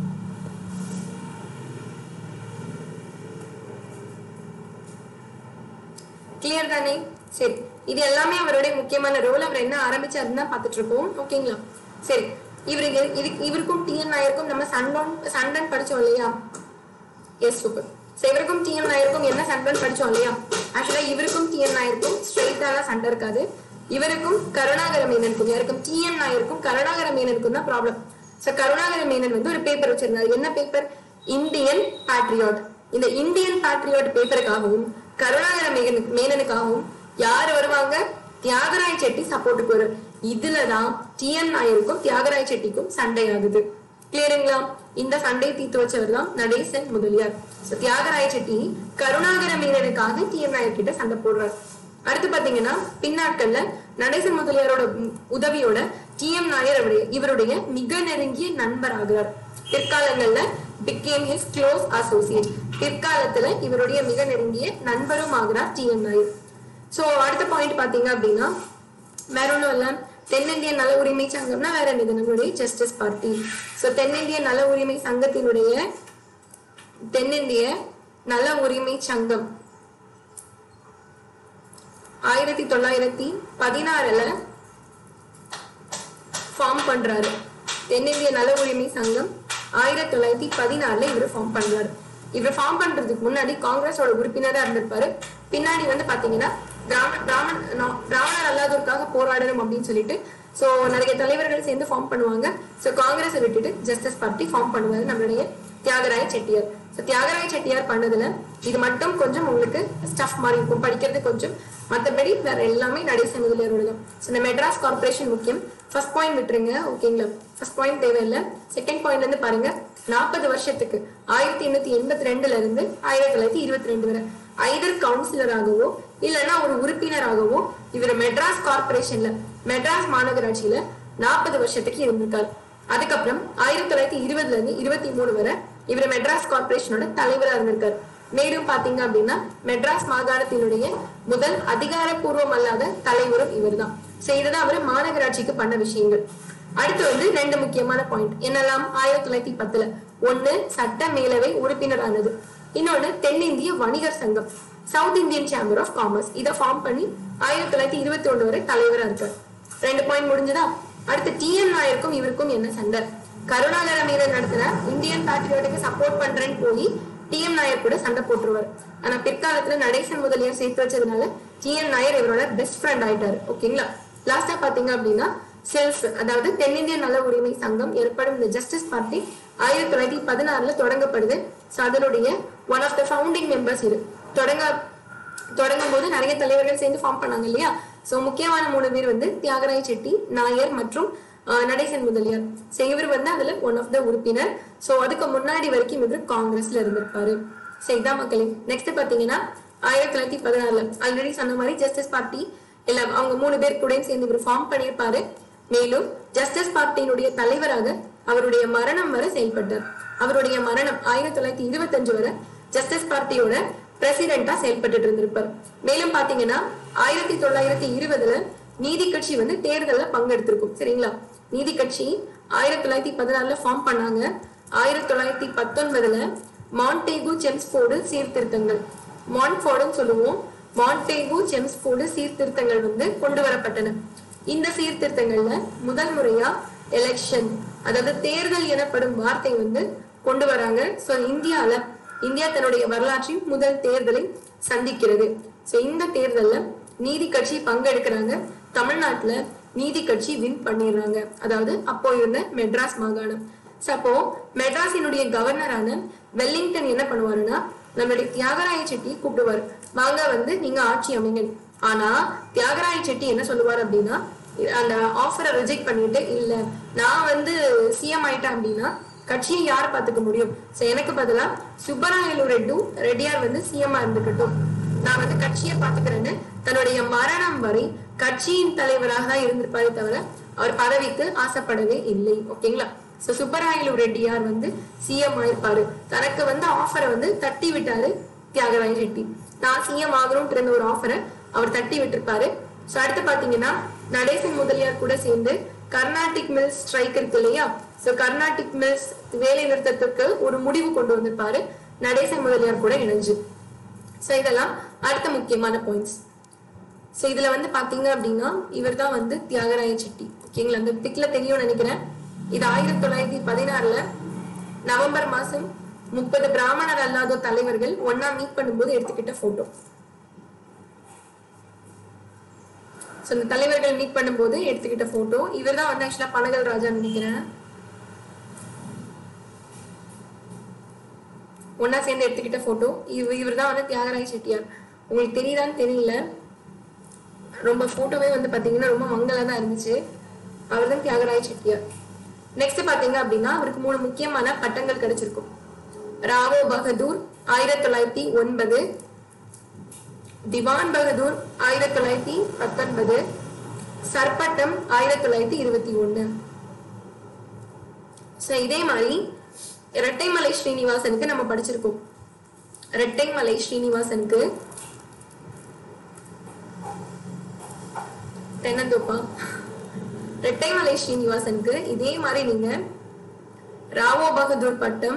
A: கிளியர் தானே சரி இது எல்லாமே அவருடைய முக்கியமான ரோல் அவர் என்ன ஆரம்பிச்சாருன்னு தான் பார்த்துட்டு இருக்கோம் ஓகேங்களா சரி இவருக்கு இதுக்கு இவருக்கும் டிஎன் நாயருக்கும் நம்ம சண்டன் சண்டன் படிச்சோம் இல்லையா எஸ் சூப்பர் ஸோ இவருக்கும் டிஎன் நாயருக்கும் என்ன சண்டன் படிச்சோம் இல்லையா ஆக்சுவலா இவருக்கும் டிஎன் நாயருக்கும் ஸ்ட்ரெயிட்டாக சண்டை இருக்காது இவருக்கும் கருணாகர மேனனுக்கும் யாருக்கும் டிஎன் நாயருக்கும் கருணாகர மேனனுக்கும் தான் ப்ராப்ளம் ஸோ கருணாகர மேனன் வந்து ஒரு பேப்பர் வச்சிருந்தாரு என்ன பேப்பர் இந்தியன் பேட்ரியாட் இந்த இந்தியன் பேட்ரியாட் பேப்பருக்காகவும் கருணாகர மேகனுக்கு மேனனுக்காகவும் யார் வருவாங்க தியாகராய் செட்டி சப்போர்ட்டுக்கு வரும் இதுலதான் டிஎன் நாயருக்கும் தியாகராய் செட்டிக்கும் சண்டை ஆகுது கிளியருங்களா இந்த சண்டையை தீர்த்து வச்சவர் தான் நடேசன் முதலியார் So, தியாகராய செட்டி கருணாகர மீனனுக்காக டிஎன் நாயர் கிட்ட சண்டை போடுறார் அடுத்து பாத்தீங்கன்னா பின்னாட்கள்ல நடேசன் முதலியாரோட உ- உதவியோட டிஎம் நாயர் அவருடைய இவருடைய மிக நெருங்கிய நண்பர் ஆகிறார் பிற்காலங்கள்ல பிகேம் ஹிஸ் க்ளோஸ் அசோசியேட் பிற்காலத்துல இவருடைய மிக நெருங்கிய நண்பரும் ஆகிறார் டிஎம் நாயர் சோ அடுத்த பாயிண்ட் பாத்தீங்க அப்படின்னா வேற ஒண்ணும் இல்ல தென்னிந்திய நல உரிமை சங்கம்னா வேற என்னது நம்மளுடைய ஜஸ்டிஸ் பார்ட்டி சோ தென்னிந்திய நல உரிமை சங்கத்தினுடைய தென்னிந்திய நல உரிமை சங்கம் ஆயிரத்தி தொள்ளாயிரத்தி பதினாறுல ஃபார்ம் பண்றாரு தென்னிந்திய நல உரிமை சங்கம் ஆயிரத்தி தொள்ளாயிரத்தி பதினாறுல இவர் ஃபார்ம் பண்றாரு இவர் ஃபார்ம் பண்றதுக்கு முன்னாடி காங்கிரஸோட உறுப்பினரா இருந்திருப்பாரு பின்னாடி வந்து பாத்தீங்கன்னா பிராம பிராமண நா- பிராமணர் அல்லாதோருக்காக போராடணும் அப்படின்னு சொல்லிட்டு சோ நிறைய தலைவர்கள் சேர்ந்து ஃபார்ம் பண்ணுவாங்க சோ காங்கிரஸை விட்டுட்டு ஜஸ்டிஸ் பார்ட்டி ஃபார்ம் பண்ணுவாரு நம்மளுடைய தியாகராய செட்டியார் ஸோ தியாகராய செட்டியார் பண்ணதுல இது மட்டும் கொஞ்சம் உங்களுக்கு ஸ்டஃப் மாதிரி இருக்கும் படிக்கிறது கொஞ்சம் மற்றபடி வேற எல்லாமே நடேசன் முதலியாரோட தான் ஸோ இந்த மெட்ராஸ் கார்பரேஷன் முக்கியம் ஃபர்ஸ்ட் பாயிண்ட் விட்டுருங்க ஓகேங்களா ஃபர்ஸ்ட் பாயிண்ட் தேவையில்லை செகண்ட் பாயிண்ட்ல இருந்து பாருங்க நாற்பது வருஷத்துக்கு ஆயிரத்தி எண்ணூத்தி எண்பத்தி ரெண்டுல இருந்து ஆயிரத்தி தொள்ளாயிரத்தி இருபத்தி ரெண்டு வரை ஐதர் கவுன்சிலராகவோ இல்லைன்னா ஒரு உறுப்பினராகவோ இவர் மெட்ராஸ் கார்பரேஷன்ல மெட்ராஸ் மாநகராட்சியில நாற்பது வருஷத்துக்கு இருந்திருக்காரு அதுக்கப்புறம் ஆயிரத்தி தொள்ளாயிரத்தி இருபதுல இருந்து இருபத்தி மூணு வரை இவர் மெட்ராஸ் கார்பரேஷனோட தலைவரா இருந்திருக்காரு மேலும் பாத்தீங்க அப்படின்னா மெட்ராஸ் மாகாணத்தினுடைய முதல் அதிகாரப்பூர்வம் அல்லாத தலைவரும் இவர்தான் சோ இதுதான் அவர் மாநகராட்சிக்கு பண்ண விஷயங்கள் அடுத்து வந்து ரெண்டு முக்கியமான பாயிண்ட் என்னெல்லாம் ஆயிரத்தி தொள்ளாயிரத்தி பத்துல ஒண்ணு சட்ட மேலவை உறுப்பினரானது இன்னொன்னு தென்னிந்திய வணிகர் சங்கம் south Indian chamber of commerce இதை ஃபார்ம் பண்ணி ஆயிரத்தி தொள்ளாயிரத்தி இருபத்தி ஒண்ணு வரை தலைவரா இருக்காரு ரெண்டு பாயிண்ட் முடிஞ்சதா அடுத்து டிஎன் நாயருக்கும் இவருக்கும் என்ன சண்டை கருணாகர மீனன் நடத்தின இந்தியன் பேட்ரியாட்டுக்கு சப்போர்ட் பண்றேன்னு போய் டிஎம் நாயர் கூட சண்டை போட்டுருவாரு ஆனா பிற்காலத்துல நடேசன் முதலியார் சேர்த்து வச்சதுனால டிஎன் நாயர் இவரோட பெஸ்ட் ஃப்ரெண்ட் ஆயிட்டாரு ஓகேங்களா லாஸ்டா பாத்தீங்க அப்படின்னா செல்ஃப் அதாவது தென்னிந்திய நல உரிமை சங்கம் ஏற்படும் இந்த ஜஸ்டிஸ் பார்ட்டி ஆயிரத்தி தொள்ளாயிரத்தி பதினாறுல தொடங்கப்படுது ஸோ அதனுடைய one of the founding members இது தொடங்க தொடங்கும் போது நிறைய தலைவர்கள் சேர்ந்து ஃபார்ம் பண்ணாங்க இல்லையா சோ முக்கியமான மூணு பேர் வந்து தியாகராய செட்டி நாயர் மற்றும் ஆஹ், நடேசன் முதலியார் So, இவர் வந்து அதுல ஒன் ஆஃப் த உறுப்பினர் சோ அதுக்கு முன்னாடி வரைக்கும் இவர் காங்கிரஸ்ல இருந்திருப்பாரு சரி இதான் மக்களே நெக்ஸ்ட் பாத்தீங்கன்னா ஆயிரத்தி தொள்ளாயிரத்தி பதினாறுல ஆல்ரெடி சொன்ன மாதிரி ஜஸ்டிஸ் பார்ட்டி இல்ல அவங்க மூணு பேர் கூட சேர்ந்து இவர் ஃபார்ம் பண்ணியிருப்பாரு மேலும் ஜஸ்டிஸ் பார்ட்டியினுடைய தலைவராக அவருடைய மரணம் வரை செயல்பட்டார் அவருடைய மரணம் ஆயிரத்தி தொள்ளாயிரத்தி இருபத்தஞ்சு வரை ஜஸ்டிஸ் பார்ட்டியோட பிரசிடென்டா செயல்பட்டு இருந்திருப்பார் மேலும் பாத்தீங்கன்னா ஆயிரத்தி தொள்ளாயிரத்தி இருபதுல நீதி கட்சி வந்து தேர்தல்ல பங்கெடுத்திருக்கும் சரிங்களா நீதி கட்சி ஆயிரத்தி தொள்ளாயிரத்தி பதினாறுல ஃபார்ம் பண்ணாங்க ஆயிரத்தி தொள்ளாயிரத்தி பத்தொன்பதுல மான்டேகு செம்ஸ்போர்டு சீர்திருத்தங்கள் மான்ஃபோர்டுன்னு சொல்லுவோம் மான்டேகு செம்ஸ்போர்டு சீர்திருத்தங்கள் வந்து கொண்டு வரப்பட்டன இந்த சீர்திருத்தங்கள்ல முதல் முறையா எலெக்ஷன் அதாவது தேர்தல் எனப்படும் வார்த்தை வந்து கொண்டு வராங்க சோ இந்தியால இந்தியா தன்னுடைய வரலாற்றின் முதல் தேர்தலை சந்திக்கிறது சோ இந்த தேர்தல்ல நீதி கட்சி பங்கெடுக்கிறாங்க தமிழ்நாட்டுல நீதி கட்சி வின் பண்ணிடுறாங்க அதாவது அப்போ இருந்த மெட்ராஸ் மாகாணம் சோ அப்போ மெட்ராஸினுடைய கவர்னரான வெல்லிங்டன் என்ன பண்ணுவாருன்னா நம்மளுடைய தியாகராய செட்டி கூப்பிடுவார் வாங்க வந்து நீங்க ஆட்சி அமைங்க ஆனா தியாகராய செட்டி என்ன சொல்லுவார் அப்படின்னா அந்த ஆஃபரை ரிஜெக்ட் பண்ணிட்டு இல்ல நான் வந்து சிஎம் ஆயிட்டேன் அப்படின்னா கட்சியை யார் பாத்துக்க முடியும் சோ எனக்கு பதிலா சுப்பராயலு ரெட்டு ரெட்டியார் வந்து சிஎம் இருந்துக்கட்டும் நான் வந்து கட்சியை பாத்துக்கிறேன்னு தன்னுடைய மரணம் வரை கட்சியின் தலைவராக தான் இருந்திருப்பாரே தவிர அவர் பதவிக்கு ஆசைப்படவே இல்லை ஓகேங்களா சோ சுப்பராயலு ரெட்டியார் வந்து சிஎம் ஆயிருப்பாரு தனக்கு வந்து ஆஃபரை வந்து தட்டி விட்டாரு தியாகராய ரெட்டி நான் சிஎம் ஆகணும்னு இருந்த ஒரு ஆஃபரை அவர் தட்டி விட்டிருப்பாரு சோ அடுத்து பாத்தீங்கன்னா நடேசன் முதலியார் கூட சேர்ந்து கர்நாடிக் மில்ஸ் ஸ்ட்ரைக் இருக்கு இல்லையா சோ கர்நாடிக் மில்ஸ் வேலை நிறுத்தத்துக்கு ஒரு முடிவு கொண்டு வந்திருப்பாரு நடேசன் முதலியார் கூட இணைஞ்சு சோ இதெல்லாம் அடுத்த முக்கியமான பாயிண்ட்ஸ் சோ இதுல வந்து பாத்தீங்க அப்படின்னா இவர் தான் வந்து தியாகராய செட்டி ஓகேங்களா அந்த பிக்ல தெரியும்னு நினைக்கிறேன் இது ஆயிரத்தி தொள்ளாயிரத்தி பதினாறுல நவம்பர் மாசம் முப்பது பிராமணர் அல்லாத தலைவர்கள் ஒன்னா மீட் பண்ணும்போது எடுத்துக்கிட்ட போட்டோ ஸோ இந்த தலைவர்கள் மீட் பண்ணும்போது எடுத்துக்கிட்ட போட்டோ இவர் தான் வந்து ஆக்சுவலா பனகல் ராஜா நினைக்கிறேன் ஒன்னா சேர்ந்து எடுத்துக்கிட்ட போட்டோ இவ இவர் தான் வந்து தியாகராய செட்டியார் உங்களுக்கு தெரியுதான்னு தெரியல ரொம்ப போட்டோவே வந்து பாத்தீங்கன்னா ரொம்ப மங்களா தான் இருந்துச்சு அவர் தான் தியாகராய செட்டியார் நெக்ஸ்ட் பாத்தீங்க அப்படின்னா அவருக்கு மூணு முக்கியமான பட்டங்கள் கிடைச்சிருக்கும் ராவோ பகதூர் ஆயிரத்தி தொள்ளாயிரத்தி ஒன்பது திவான் பகதூர் ஆயிரத்தி தொள்ளாயிரத்தி பத்தொன்பது சர்பட்டம் ஆயிரத்தி தொள்ளாயிரத்தி இருபத்தி ஒண்ணு ஸோ இதே மாதிரி இரட்டைமலை ஸ்ரீனிவாசனுக்கு நம்ம படிச்சிருக்கோம் இரட்டைமலை ஸ்ரீனிவாசனுக்கு தென்னந்தோப்பா ரெட்டைமலை ஸ்ரீனிவாசனுக்கு இதே மாதிரி நீங்க ராவோ பகதூர் பட்டம்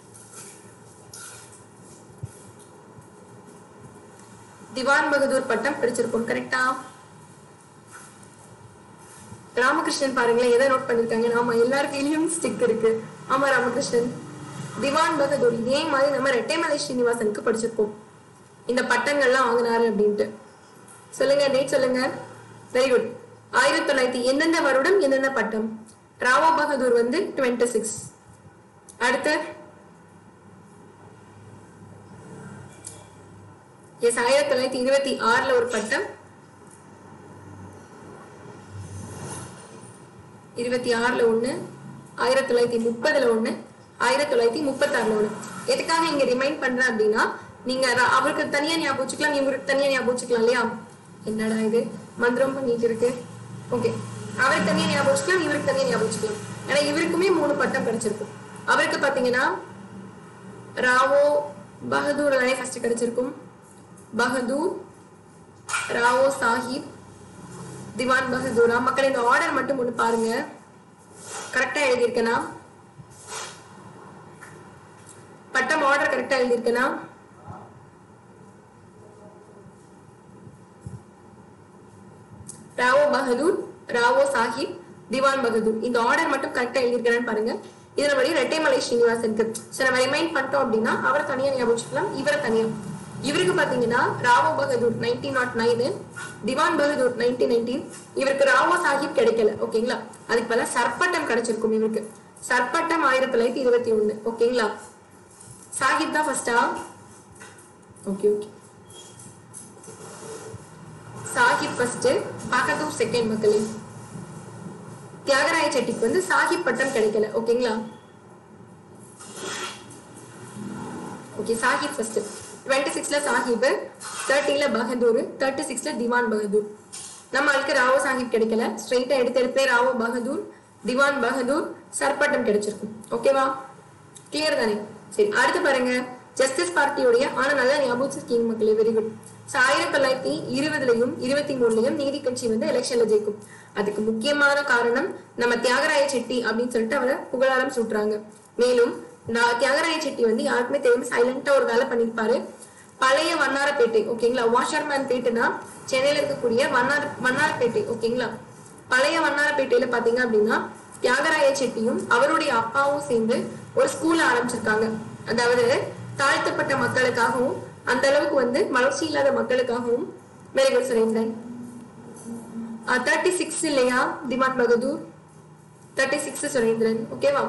A: திவான் பகதூர் பட்டம் பிடிச்சிருக்கோம் கரெக்டா ராமகிருஷ்ணன் பாருங்களேன் எதை நோட் பண்ணிருக்காங்க ஆமா எல்லார் கையிலயும் ஸ்டிக் இருக்கு ஆமா ராமகிருஷ்ணன் திவான் பகதூர் இதே மாதிரி நம்ம ரெட்டைமலை ஸ்ரீனிவாசனுக்கு படிச்சிருக்கோம் இந்த பட்டங்கள்லாம் வாங்கினாரு அப்படின்ட்டு சொல்லுங்க டேட் சொல்லுங்க வெரி குட் ஆயிரத்தி தொள்ளாயிரத்தி எந்தெந்த வருடம் எந்தெந்த பட்டம் ராவோ பகதூர் வந்து டுவெண்ட்டி சிக்ஸ் அடுத்து எஸ் ஆயிரத்தி தொள்ளாயிரத்தி இருபத்தி ஆறுல ஒரு பட்டம் இருபத்தி ஆறுல ஒண்ணு ஆயிரத்தி தொள்ளாயிரத்தி முப்பதுல ஒண்ணு ஆயிரத்தி தொள்ளாயிரத்தி முப்பத்தி ஆறுல ஒண்ணு எதுக்காக இங்க ரிமைண்ட் பண்றேன் அப்படின்னா நீங்க ர- அவருக்கு தனியா ஞாபகம் வச்சுக்கலாம் இவருக்கு தனியா ஞாபகம் வச்சுக்கலாம் இல்லையா என்னடா இது மந்திரம் பண்ணிட்டு இருக்கு ஓகே அவருக்கு தனியா ஞாபகம் வச்சுக்கலாம் இவருக்கு தனியா ஞாபகம் வச்சுக்கலாம் ஏன்னா இவருக்குமே மூணு பட்டம் கிடைச்சிருக்கும் அவருக்கு பாத்தீங்கன்னா ராவோ பகதூர் தானே ஃபர்ஸ்ட் கிடைச்சிருக்கும் பகதூர் ராவோ சாஹிப் திவான் பகதூரா மக்கள் இந்த ஆர்டர் மட்டும் ஒண்ணு பாருங்க கரெக்டா எழுதியிருக்கேனா பட்டம் ஆர்டர் கரெக்டா எழுதியிருக்கேனா ராவோ பகதூர் ராவோ சாஹிப் திவான் பகதூர் இந்த ஆர்டர் மட்டும் கரெக்டா எழுதியிருக்கிறேன்னு பாருங்க இதுல வழி ரெட்டைமலை ஸ்ரீனிவாசனுக்கு சரி நம்ம ரிமைண்ட் பண்ணிட்டோம் அப்படின்னா அவரை தனியா ஞாபகம் வச்சுக்கலாம் இவரை தனியா இவருக்கு பாத்தீங்கன்னா Rao Bahadur nineteen nought nine Diwan Bahadur nineteen nineteen இவருக்கு ராவோ சாஹிப் கிடைக்கல ஓகேங்களா அதுக்கு பதிலா சர்பட்டம் கிடைச்சிருக்கும் இவருக்கு சர்பட்டம் ஆயிரத்தி தொள்ளாயிரத்தி இருபத்தி ஒண்ணு ஓகேங்களா சாஹிப் தான் ஃபர்ஸ்டா okay okay Sahib first Bahadur second மக்களே தியாகராய செட்டிக்கு வந்து சாஹிப் பட்டம் கிடைக்கல ஓகேங்களா ஓகே சாஹிப் ஃபர்ஸ்ட் டுவெண்ட்டி சிக்ஸ்ல சாஹிப் தேர்ட்டில பகதூர் தேர்ட்டி சிக்ஸ்ல திவான் பகதூர் நம்ம ஆளுக்கு ராவோ சாஹிப் கிடைக்கல ஸ்ட்ரெயிட்டா எடுத்து எடுத்தே ராவோ பகதூர் திவான் பகதூர் சர்பட்டம் கிடைச்சிருக்கும் ஓகேவா கிளியர் தானே சரி அடுத்து பாருங்க ஜஸ்டிஸ் பார்ட்டியுடைய ஆனா நல்லா ஞாபகம் வச்சிருக்கீங்க மக்களே வெரி குட் ஸோ ஆயிரத்தி தொள்ளாயிரத்தி இருபதுலயும் இருபத்தி மூணுலயும் நீதி கட்சி வந்து எலெக்ஷன்ல ஜெயிக்கும் அதுக்கு முக்கியமான காரணம் நம்ம தியாகராய செட்டி அப்படின்னு சொல்லிட்டு அவரை புகழாரம் சூட்டுறாங்க மேலும் நான் தியாகராய செட்டி வந்து யாருக்குமே தெரியும் சைலண்டா ஒரு வேலை பண்ணிருப்பாரு பழைய வண்ணாரப்பேட்டை ஓகேங்களா வாஷர்மேன் பேட்டுனா சென்னையில இருக்கக்கூடிய வண்ணார வண்ணாரப்பேட்டை ஓகேங்களா பழைய வண்ணாரப்பேட்டையில பாத்தீங்க அப்படின்னா தியாகராய செட்டியும் அவருடைய அப்பாவும் சேர்ந்து ஒரு ஸ்கூல் ஆரம்பிச்சிருக்காங்க அதாவது தாழ்த்தப்பட்ட மக்களுக்காகவும் அந்த அளவுக்கு வந்து வளர்ச்சி இல்லாத மக்களுக்காகவும் very good Surendran thirty six இல்லையா திமான் பகதூர் தேர்ட்டி சிக்ஸ் சுரேந்திரன் ஓகேவா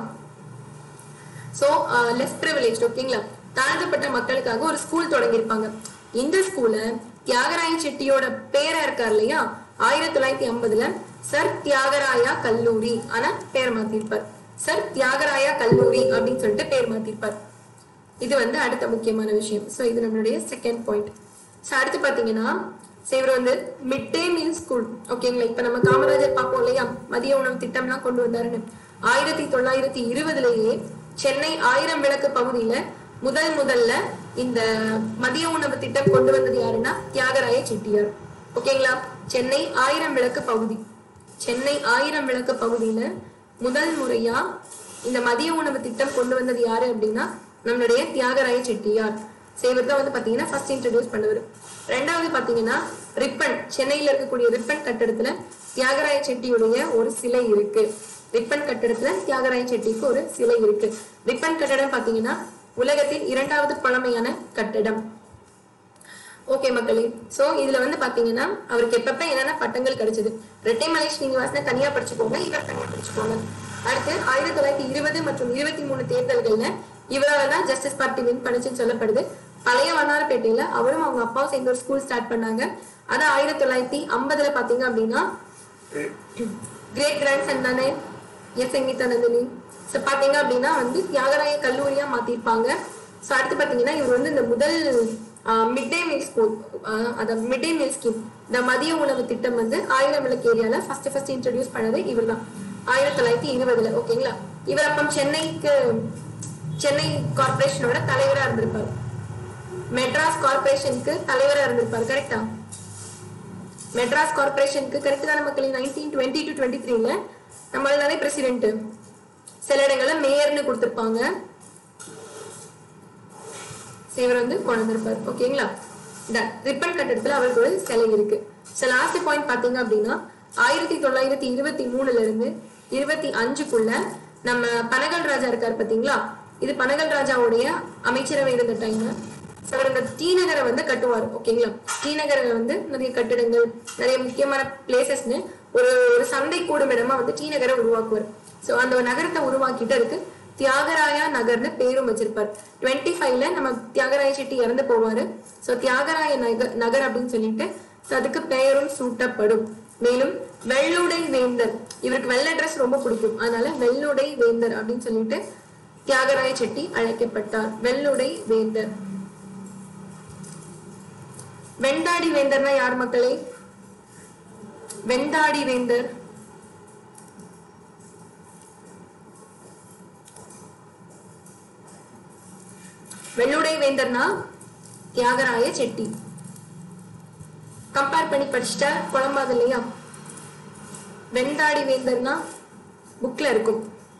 A: ஸோ லெஸ் ப்ரிவிலேஜ் ஓகேங்களா தாழ்த்தப்பட்ட மக்களுக்காக ஒரு ஸ்கூல் தொடங்கியிருப்பாங்க இந்த ஸ்கூல்ல தியாகராய செட்டியோட பேரா இருக்கார் இல்லையா ஆயிரத்தி தொள்ளாயிரத்தி ஐம்பதுல சர் தியாகராயா கல்லூரி ஆனா பேர் மாத்திருப்பார் சர் தியாகராயா கல்லூரி அப்படின்னு சொல்லிட்டு பேர் மாத்திருப்பார் இது வந்து அடுத்த முக்கியமான விஷயம் ஸோ இது நம்மளுடைய செகண்ட் பாயிண்ட் ஸோ அடுத்து பார்த்தீங்கன்னா ஸோ இவர் வந்து மிட் டே மீல் ஸ்கூல் ஓகேங்களா இப்போ நம்ம காமராஜர் பார்ப்போம் இல்லையா மதிய உணவு திட்டம்லாம் கொண்டு வந்தாருன்னு ஆயிரத்தி தொள்ளாயிரத்தி இருபதுலேயே சென்னை ஆயிரம் விளக்கு பகுதியில முதல் முதல்ல இந்த மதிய உணவு திட்டம் கொண்டு வந்தது யாருன்னா தியாகராய செட்டியார் ஓகேங்களா சென்னை ஆயிரம் விளக்கு பகுதி சென்னை ஆயிரம் விளக்கு பகுதியில முதல் முறையா இந்த மதிய உணவு திட்டம் கொண்டு வந்தது யாரு அப்படின்னா நம்மளுடைய தியாகராய செட்டியார் செய்வர் தான் வந்து பாத்தீங்கன்னா ஃபர்ஸ்ட் இன்ட்ரடியூஸ் பண்ணவர் ரெண்டாவது பாத்தீங்கன்னா ரிப்பன் சென்னையில இருக்கக்கூடிய ரிப்பன் கட்டடத்துல தியாகராய செட்டியுடைய ஒரு சிலை இருக்கு ரிப்பன் கட்டடத்துல தியாகராய செட்டிக்கு ஒரு சிலை இருக்கு ரிப்பன் கட்டடம் பாத்தீங்கன்னா உலகத்தின் இரண்டாவது பழமையான கட்டடம் ஓகே மக்களே சோ இதுல வந்து பாத்தீங்கன்னா அவருக்கு எப்பப்ப என்னென்ன பட்டங்கள் கிடைச்சது ரெட்டைமலை ஸ்ரீனிவாசனை தனியா படிச்சுக்கோங்க இவர் தனியா படிச்சுக்கோங்க அடுத்து ஆயிரத்தி தொள்ளாயிரத்தி இருபது மற்றும் இருபத்தி மூணு தேர்தல்கள்ல இவரால தான் ஜஸ்டிஸ் பார்ட்டி வின் பண்ணுச்சுன்னு சொல்லப்படுது பழைய வண்ணாரப்பேட்டையில அவரும் அவங்க அப்பாவும் சேர்ந்து ஒரு ஸ்கூல் ஸ்டார்ட் பண்ணாங்க அது ஆயிரத்தி தொள்ளாயிரத்தி ஐம்பதுல பாத்தீங்க அப்படின்னா கிரேட் கிராண்ட் சன் தானே எஸ் சங்கீதா நந்தினி ஸோ பார்த்தீங்க அப்படின்னா வந்து தியாகராய கல்லூரியா மாத்திருப்பாங்க ஸோ அடுத்து பார்த்தீங்கன்னா இவர் வந்து இந்த முதல் மிட் டே மீல் ஸ்கூல் அந்த மிட் டே மீல் ஸ்கீம் இந்த மதிய உணவு திட்டம் வந்து ஆயிரம் விளக்கு ஏரியால ஃபர்ஸ்ட் ஃபர்ஸ்ட் இன்ட்ரடியூஸ் பண்ணது இவர் தான் ஆயிரத்தி தொள்ளாயிரத்தி இருபதுல ஓகேங்களா இவர் அப்போ சென்னைக்கு சென்னை கார்பரேஷனோட தலைவரா இருந்திருப்பார் மெட்ராஸ் கார்பரேஷனுக்கு தலைவரா இருந்திருப்பார் கரெக்டா மெட்ராஸ் கார்பரேஷனுக்கு கரெக்ட் தானே மக்கள் நைன்டீன் டுவெண்ட்டி டு டுவெண்ட்டி த்ரீல நம்மளால தானே பிரசிடென்ட் சில இடங்கள்ல மேயர்னு கொடுத்திருப்பாங்க இவர் வந்து கொண்டு வந்திருப்பார் ஓகேங்களா இந்த ரிப்பன் கட்டடத்துல அவருக்கு ஒரு சிலை இருக்கு ஸோ லாஸ்ட் பாயிண்ட் பாத்தீங்க அப்படின்னா ஆயிரத்தி தொள்ளாயிரத்தி இருபத்தி மூணுல இருந்து இருபத்தி அஞ்சுக்குள்ள நம்ம பனகல் ராஜா இருக்காரு பாத்தீங்களா இது பனகல் ராஜாவுடைய அமைச்சரவை இருந்த டைம் அவர் இந்த டி நகரை வந்து கட்டுவார் ஓகேங்களா டி நகரில் வந்து நிறைய கட்டிடங்கள் நிறைய முக்கியமான பிளேசஸ்னு ஒரு ஒரு சந்தை கூடும் இடமா வந்து டி நகரை உருவாக்குவார் ஸோ அந்த ஒரு நகரத்தை உருவாக்கிட்டு இருக்கு தியாகராயா நகர்னு பேரும் வச்சிருப்பார் டுவெண்ட்டி ஃபைவ்ல நம்ம தியாகராய செட்டி இறந்து போவாரு ஸோ தியாகராய நகர் நகர் அப்படின்னு சொல்லிட்டு so அதுக்கு பெயரும் சூட்டப்படும் மேலும் வெள்ளுடை வேந்தர் இவருக்கு வெள்ளை ட்ரெஸ் ரொம்ப பிடிக்கும் அதனால வெள்ளுடை வேந்தர் அப்படின்னு சொல்லிட்டு தியாகராய செட்டி அழைக்கப்பட்டார் வெள்ளுடை வேந்தர் வெண்டாடி வேந்தர்னா யார் மக்களே வெண்டாடி வேந்தர் வெள்ளுடை வேந்தர்னா தியாகராய செட்டி கம்பேர் பண்ணி படிச்சுட்டா குழம்பாது இல்லையா வெண்டாடி வேந்தர்னா புக்ல இருக்கும்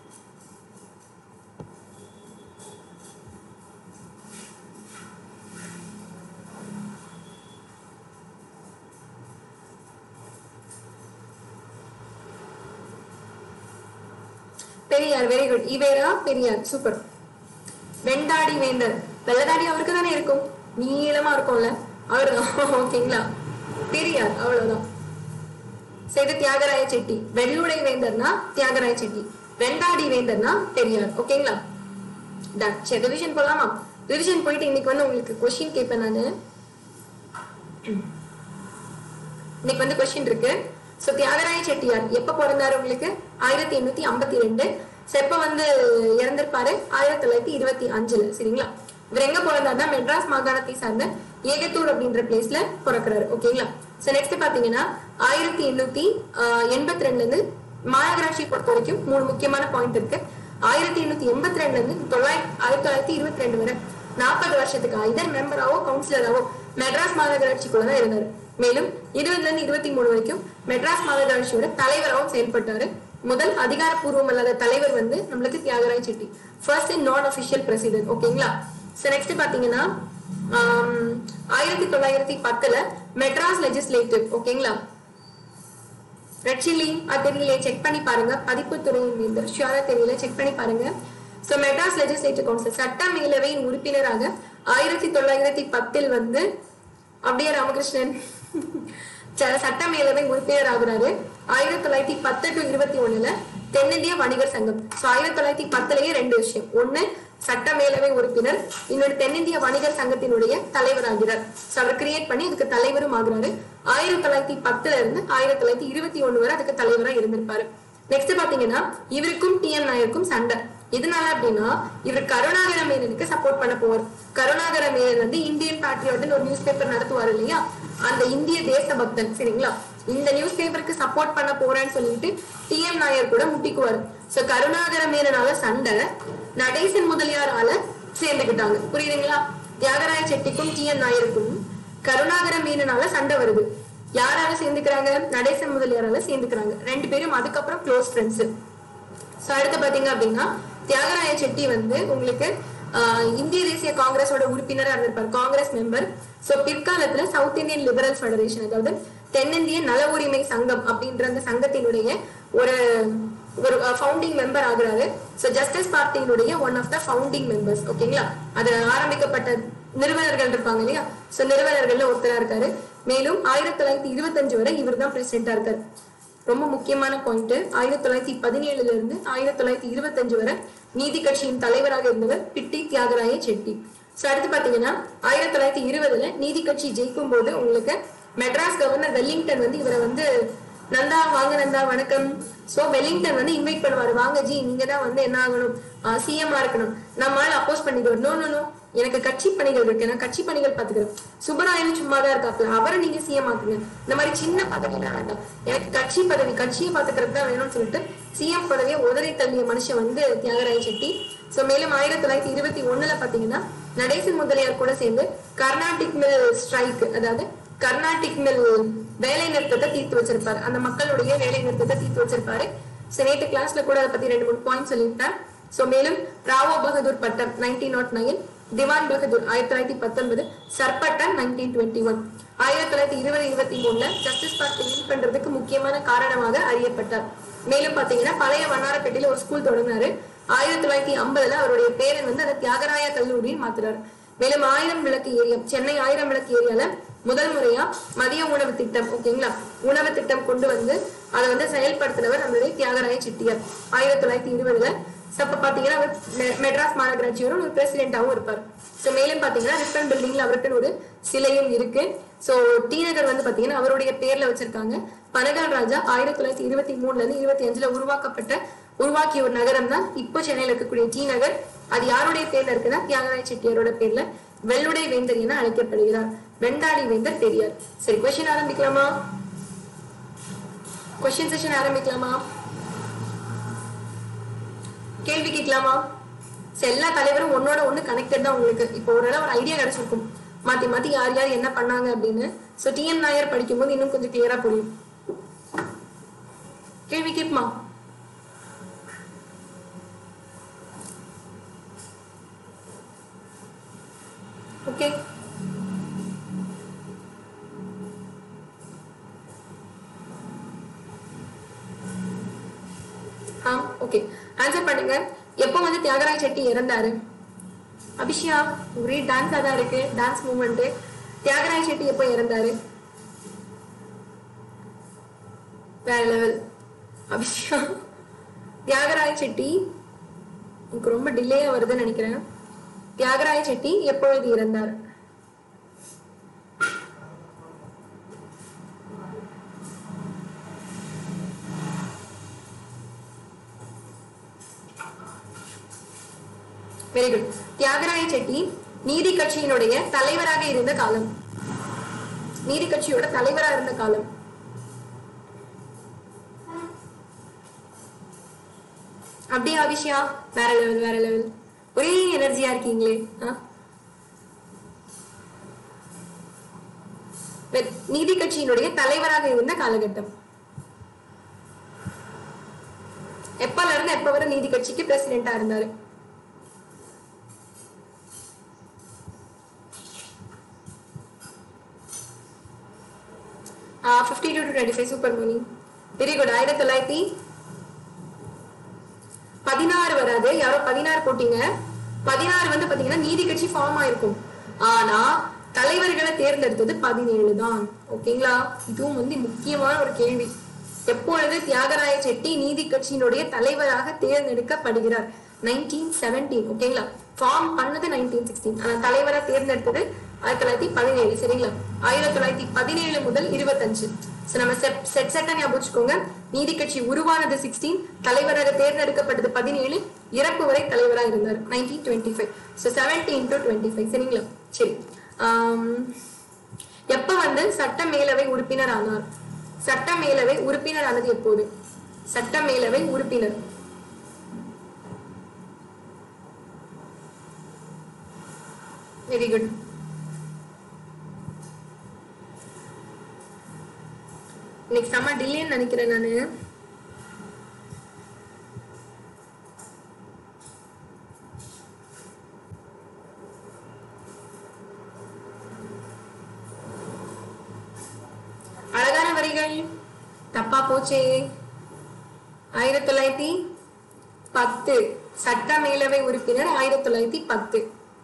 A: பெரியார் வெரி குட் இவேரா பெரியார் சூப்பர் வெண்டாடி வேந்தர் வெள்ளதாடி அவருக்கு தானே இருக்கும் நீளமா இருக்கும்ல அவர் ஓகேங்களா பெரியார் அவ்வளவுதான் செய்த தியாகராய செட்டி வெள்ளுடை வேந்தர்னா தியாகராய செட்டி வெண்டாடி வேந்தர்னா பெரியார் ஓகேங்களா டன் சரி ரிவிஷன் போலாமா ரிவிஷன் போயிட்டு இன்னைக்கு வந்து உங்களுக்கு கொஸ்டின் கேட்பேன் நானு இன்னைக்கு வந்து கொஸ்டின் இருக்கு சோ தியாகராய செட்டியார் எப்ப பிறந்தாரு உங்களுக்கு ஆயிரத்தி எண்ணூத்தி ஐம்பத்தி ரெண்டு செப்ப வந்து இறந்திருப்பாரு ஆயிரத்தி தொள்ளாயிரத்தி இருபத்தி அஞ்சுல சரிங்களா இவர் எங்க பிறந்தாருன்னா மெட்ராஸ் மாகாணத்தை சார்ந்த ஏகத்தூர் அப்படின்ற பிளேஸ்ல பிறக்கிறாரு ஓகேங்களா சோ நெக்ஸ்ட் பாத்தீங்கன்னா ஆயிரத்தி எண்ணூத்தி எண்பத்தி ரெண்டுல இருந்து மாநகராட்சி பொறுத்த வரைக்கும் மூணு முக்கியமான பாயிண்ட் இருக்கு ஆயிரத்தி எண்ணூத்தி எண்பத்தி ரெண்டுல இருந்து தொள்ளாயிரத்தி ஆயிரத்தி தொள்ளாயிரத்தி இருபத்தி ரெண்டு வரை நாற்பது வருஷத்துக்கு ஐதர் மெம்பராவோ கவுன்சிலராவோ மெட்ராஸ் மாநகராட்சிக்குள்ள தான் இருந்தாரு மேலும் இருபதுல இருந்து இருபத்தி மூணு வரைக்கும் மெட்ராஸ் மாநகராட்சியோட தலைவராகவும் செயல்பட்டாரு முதல் அதிகாரப்பூர்வம் அல்லாத தலைவர் வந்து நம்மளுக்கு தியாகராய் Shetty first in non official president ஓகேங்களா ஸோ நெக்ஸ்ட் பாத்தீங்கன்னா ஆம், ஆயிரத்தி தொள்ளாயிரத்தி பத்துல மெட்ராஸ் லெஜிஸ்லேட்டிவ் ஓகேங்களா ரெட் சில்லி அது தெரியல செக் பண்ணி பாருங்க பதிப்புத்துறையின் மீது ஷியோரா தெரியல செக் பண்ணி பாருங்க ஸோ மெட்ராஸ் லெஜிஸ்லேட்டிவ் கவுன்சில் சட்ட மேலவையின் உறுப்பினராக ஆயிரத்தி தொள்ளாயிரத்தி பத்தில் வந்து அப்படியே ராமகிருஷ்ணன் ச- சட்ட மேலவை உறுப்பினர் ஆகுறாரு ஆயிரத்தி தொள்ளாயிரத்தி பத்து டு இருபத்தி ஒண்ணுல தென்னிந்திய வணிகர் சங்கம் ஸோ ஆயிரத்தி தொள்ளாயிரத்தி பத்துலயே ரெண்டு விஷயம் ஒண்ணு சட்ட மேலவை உறுப்பினர் இன்னொரு தென்னிந்திய வணிகர் சங்கத்தினுடைய தலைவர் ஆகிறார் ஸோ அவர் கிரியேட் பண்ணி அதுக்கு தலைவரும் ஆகுறாரு ஆயிரத்தி தொள்ளாயிரத்தி பத்துல இருந்து ஆயிரத்தி தொள்ளாயிரத்தி இருபத்தி ஒண்ணு வரை அதுக்கு தலைவரா இருந்திருப்பாரு நெக்ஸ்ட் பாத்தீங்கன்னா இவருக்கும் டி என் நாயருக்கும் சண்டை எதனால அப்படின்னா இவர் கருணாகர மேனனுக்கு சப்போர்ட் பண்ண போவார் கருணாகர மேனன் வந்து இந்தியன் பேட்ரியாட்னு ஒரு நியூஸ் பேப்பர் நடத்துவார் இல்லையா அந்த இந்திய தேசபக்தன் சரிங்களா இந்த நியூஸ் பேப்பருக்கு சப்போர்ட் பண்ண போறேன்னு சொல்லிட்டு டி எம் நாயர் கூட முட்டிக்குவார் சோ கருணாகர மேனனால சண்டை நடேசன் முதலியாரால சேர்ந்துக்கிட்டாங்க புரியுதுங்களா தியாகராய செட்டிக்கும் டி என் நாயருக்கும் கருணாகர மீனனால சண்டை வருது யாரால சேர்ந்துக்கிறாங்க நடேசன் முதலியாரால சேர்ந்துக்கிறாங்க ரெண்டு பேரும் அதுக்கப்புறம் க்ளோஸ் ஃப்ரெண்ட்ஸ் ஸோ அடுத்து பாத்தீங்க அப்படின்னா தியாகராய செட்டி வந்து உங்களுக்கு ஆஹ், இந்திய தேசிய காங்கிரஸோட உறுப்பினரா இருந்திருப்பார் காங்கிரஸ் மெம்பர் ஸோ பிற்காலத்துல சவுத் இந்தியன் லிபரல் ஃபெடரேஷன் அதாவது தென்னிந்திய நல உரிமை சங்கம் அப்படின்ற அந்த சங்கத்தினுடைய ஒரு ஒரு ஃபவுண்டிங் மெம்பர் ஆகுறாரு ஸோ ஜஸ்டிஸ் பார்ட்டியினுடைய one of the founding members ஓகேங்களா அது ஆரம்பிக்கப்பட்ட நிறுவனர்கள் இருப்பாங்க இல்லையா ஸோ நிறுவனர்கள்ல ஒருத்தரா இருக்காரு மேலும் ஆயிரத்தி தொள்ளாயிரத்தி இருபத்தஞ்சு வரை இவர் தான் பிரசிடென்டா இருக்காரு ரொம்ப முக்கியமான பாயிண்ட் ஆயிரத்தி தொள்ளாயிரத்தி பதினேழுல இருந்து ஆயிரத்தி தொள்ளாயிரத்தி இருபத்தஞ்சு வரை நீதி கட்சியின் தலைவராக இருந்தவர் பிட்டி தியாகராய செட்டி ஸோ அடுத்து பாத்தீங்கன்னா ஆயிரத்தி தொள்ளாயிரத்தி இருபதுல நீதி கட்சி ஜெயிக்கும் போது உங்களுக்கு மெட்ராஸ் கவர்னர் வெல்லிங்டன் வந்து இவரை வந்து நந்தா வாங்க நந்தா வணக்கம் சோ வெல்லிங்டன் வந்து இன்வைட் பண்ணுவாரு வாங்க ஜி நீங்க தான் வந்து என்ன ஆகணும் சிஎம்ஆ இருக்கணும் நம்மளால அப்போஸ் பண்ணிடுவார் நோ நோ நோ எனக்கு கட்சி பணிகள் இருக்கு நான் கட்சி பணிகள் பாத்துக்கிறேன் சுப்பராயன் சும்மா தான் இருக்காப்ல அவரை நீங்க சிஎம் ஆக்குங்க இந்த மாதிரி சின்ன பதவிலாம் வேண்டாம் எனக்கு கட்சி பதவி கட்சியை பாத்துக்கிறது தான் வேணும்னு சொல்லிட்டு சிஎம் பதவியை உதறி தள்ளிய மனுஷன் வந்து தியாகராய செட்டி சோ மேலும் ஆயிரத்தி தொள்ளாயிரத்தி இருபத்தி ஒண்ணுல பாத்தீங்கன்னா நடேசன் முதலியார் கூட சேர்ந்து கர்நாடிக் மில் ஸ்ட்ரைக் அதாவது கர்நாடிக் மில் வேலை நிறுத்தத்தை தீர்த்து வச்சிருப்பாரு அந்த மக்களுடைய வேலை நிறுத்தத்தை தீர்த்து வச்சிருப்பாரு சோ நேற்று கிளாஸ்ல கூட அதை பத்தி ரெண்டு மூணு பாயிண்ட் சொல்லியிருப்பேன் சோ மேலும் ராவோ பகதூர் பட்டம் nineteen nought nine Diwan Bahadur ஆயிரத்தி தொள்ளாயிரத்தி பத்தொன்பது சர்பட்டம் நைன்டீன் டுவெண்ட்டி ஒன் ஆயிரத்தி தொள்ளாயிரத்தி இருபது இருபத்தி மூணுல ஜஸ்டிஸ் பார்ட்டி லீட் பண்றதுக்கு முக்கியமான காரணமாக அறியப்பட்டார் மேலும் பாத்தீங்கன்னா பழைய வண்ணாரப்பேட்டையில ஒரு ஸ்கூல் தொடங்கினாரு ஆயிரத்தி தொள்ளாயிரத்தி ஐம்பதுல அவருடைய பேரன் வந்து அதை தியாகராய கல்லூரின்னு மாத்துறாரு மேலும் ஆயிரம் விளக்கு ஏரியா சென்னை ஆயிரம் விளக்கு ஏரியால முதல் முறையா மதிய உணவு திட்டம் ஓகேங்களா உணவு திட்டம் கொண்டு வந்து அதை வந்து செயல்படுத்தினவர் நம்மளுடைய தியாகராய செட்டியார் ஆயிரத்தி தொள்ளாயிரத்தி இருபதுல So, அப்ப பாத்தீங்கன்னா அவர் மெ- மெட்ராஸ் மாநகராட்சியோட ஒரு பிரசிடென்டாவும் இருப்பார் சோ மேலும் பாத்தீங்கன்னா ரிப்பன் பில்டிங்ல அவருக்குன்னு ஒரு சிலையும் இருக்கு சோ டி நகர் வந்து பாத்தீங்கன்னா அவருடைய பேர்ல வச்சிருக்காங்க பனகல் ராஜா ஆயிரத்தி தொள்ளாயிரத்தி இருபத்தி மூணுல இருந்து இருபத்தி அஞ்சுல உருவாக்கப்பட்ட உருவாக்கிய ஒரு நகரம் தான் இப்போ சென்னையில இருக்கக்கூடிய டி நகர் அது யாருடைய பேர்ல இருக்குன்னா தியாகராய செட்டியாரோட பேர்ல வெள்ளுடை வேந்தர் என அழைக்கப்படுகிறார் வெண்டாடி வேந்தர் பெரியார் சரி கொஸ்டின் ஆரம்பிக்கலாமா கொஸ்டின் செஷன் ஆரம்பிக்கலாமா கேள்வி கேட்கலாமா சரி, எல்லா தலைவரும் ஒன்னோட ஒண்ணு கனெக்டட் தான் உங்களுக்கு இப்போ ஓரளவு ஒரு ஐடியா கிடைச்சிருக்கும் மாத்தி மாத்தி யார் யார் என்ன பண்ணாங்க அப்படின்னு சோ டிஎன் நாயர் படிக்கும்போது இன்னும் கொஞ்சம் கிளியரா புரியும் கேள்வி கேட்பமா ஓகே ஆ ஓகே ஆன்சர் பண்ணுங்க எப்போ வந்து தியாகராய செட்டி இறந்தாரு அபிஷியா ஒரே டான்ஸா தான் இருக்கு டான்ஸ் மூமெண்ட் தியாகராய செட்டி எப்போ இறந்தாரு வேற லெவல் அபிஷியா தியாகராய செட்டி எனக்கு ரொம்ப டிலேயா வருதுன்னு நினைக்கிறேன் தியாகராய செட்டி எப்பொழுது இறந்தார் வெரி குட் தியாகராய செட்டி நீதி கட்சியினுடைய தலைவராக இருந்த காலம் நீதி கட்சியோட தலைவரா இருந்த காலம் அப்படியா அபிஷியா வேற லெவல் வேற லெவல் ஒரே எனர்ஜியா இருக்கீங்களே ஆ? வெ- நீதி கட்சியினுடைய தலைவராக இருந்த காலகட்டம் எப்பல இருந்து எப்ப வரை நீதி கட்சிக்கு பிரசிடென்டா இருந்தாரு fifty two to twenty five super மணி வெரி குட் ஆயிரத்தி தொள்ளாயிரத்தி பதினாறு வராது யாரோ பதினாறு போட்டீங்க பதினாறு வந்து பாத்தீங்கன்னா நீதி கட்சி ஃபார்ம் ஆயிருக்கும் ஆனா தலைவர்களை தேர்ந்தெடுத்தது பதினேழு தான் ஓகேங்களா இதுவும் வந்து முக்கியமான ஒரு கேள்வி எப்பொழுது தியாகராய செட்டி நீதி கட்சியினுடைய தலைவராக தேர்ந்தெடுக்கப்படுகிறார் நைன்டீன் செவன்டீன் ஓகேங்களா ஃபார்ம் பண்ணது நைன்டீன் சிக்ஸ்டீன் ஆனா தலைவரா தேர்ந்தெடுத்தது ஆயிரத்தி தொள்ளாயிரத்தி பதினேழு சரிங்களா ஆயிரத்தி தொள்ளாயிரத்தி பதினேழு முதல் இருபத்தஞ்சு சோ நம்ம செட் செட் செட்டா ஞாபகம் வச்சுக்கோங்க நீதி கட்சி உருவானது சிக்ஸ்டீன் தலைவராக தேர்ந்தெடுக்கப்பட்டது பதினேழு இறப்பு வரை தலைவராக இருந்தார் nineteen twenty five so seventeen to twenty five சரிங்களா சரி ஆம், எப்ப வந்து சட்ட மேலவை உறுப்பினர் ஆனார் சட்ட மேலவை உறுப்பினர் ஆனது எப்போது சட்ட மேலவை உறுப்பினர் வெரி குட் இன்னைக்கு செம்ம டிலேன்னு நினைக்கிறேன் நானு அழகான வரிகள் தப்பா போச்சே ஆயிரத்தி தொள்ளாயிரத்தி பத்து சட்ட மேலவை உறுப்பினர் ஆயிரத்தி தொள்ளாயிரத்தி பத்து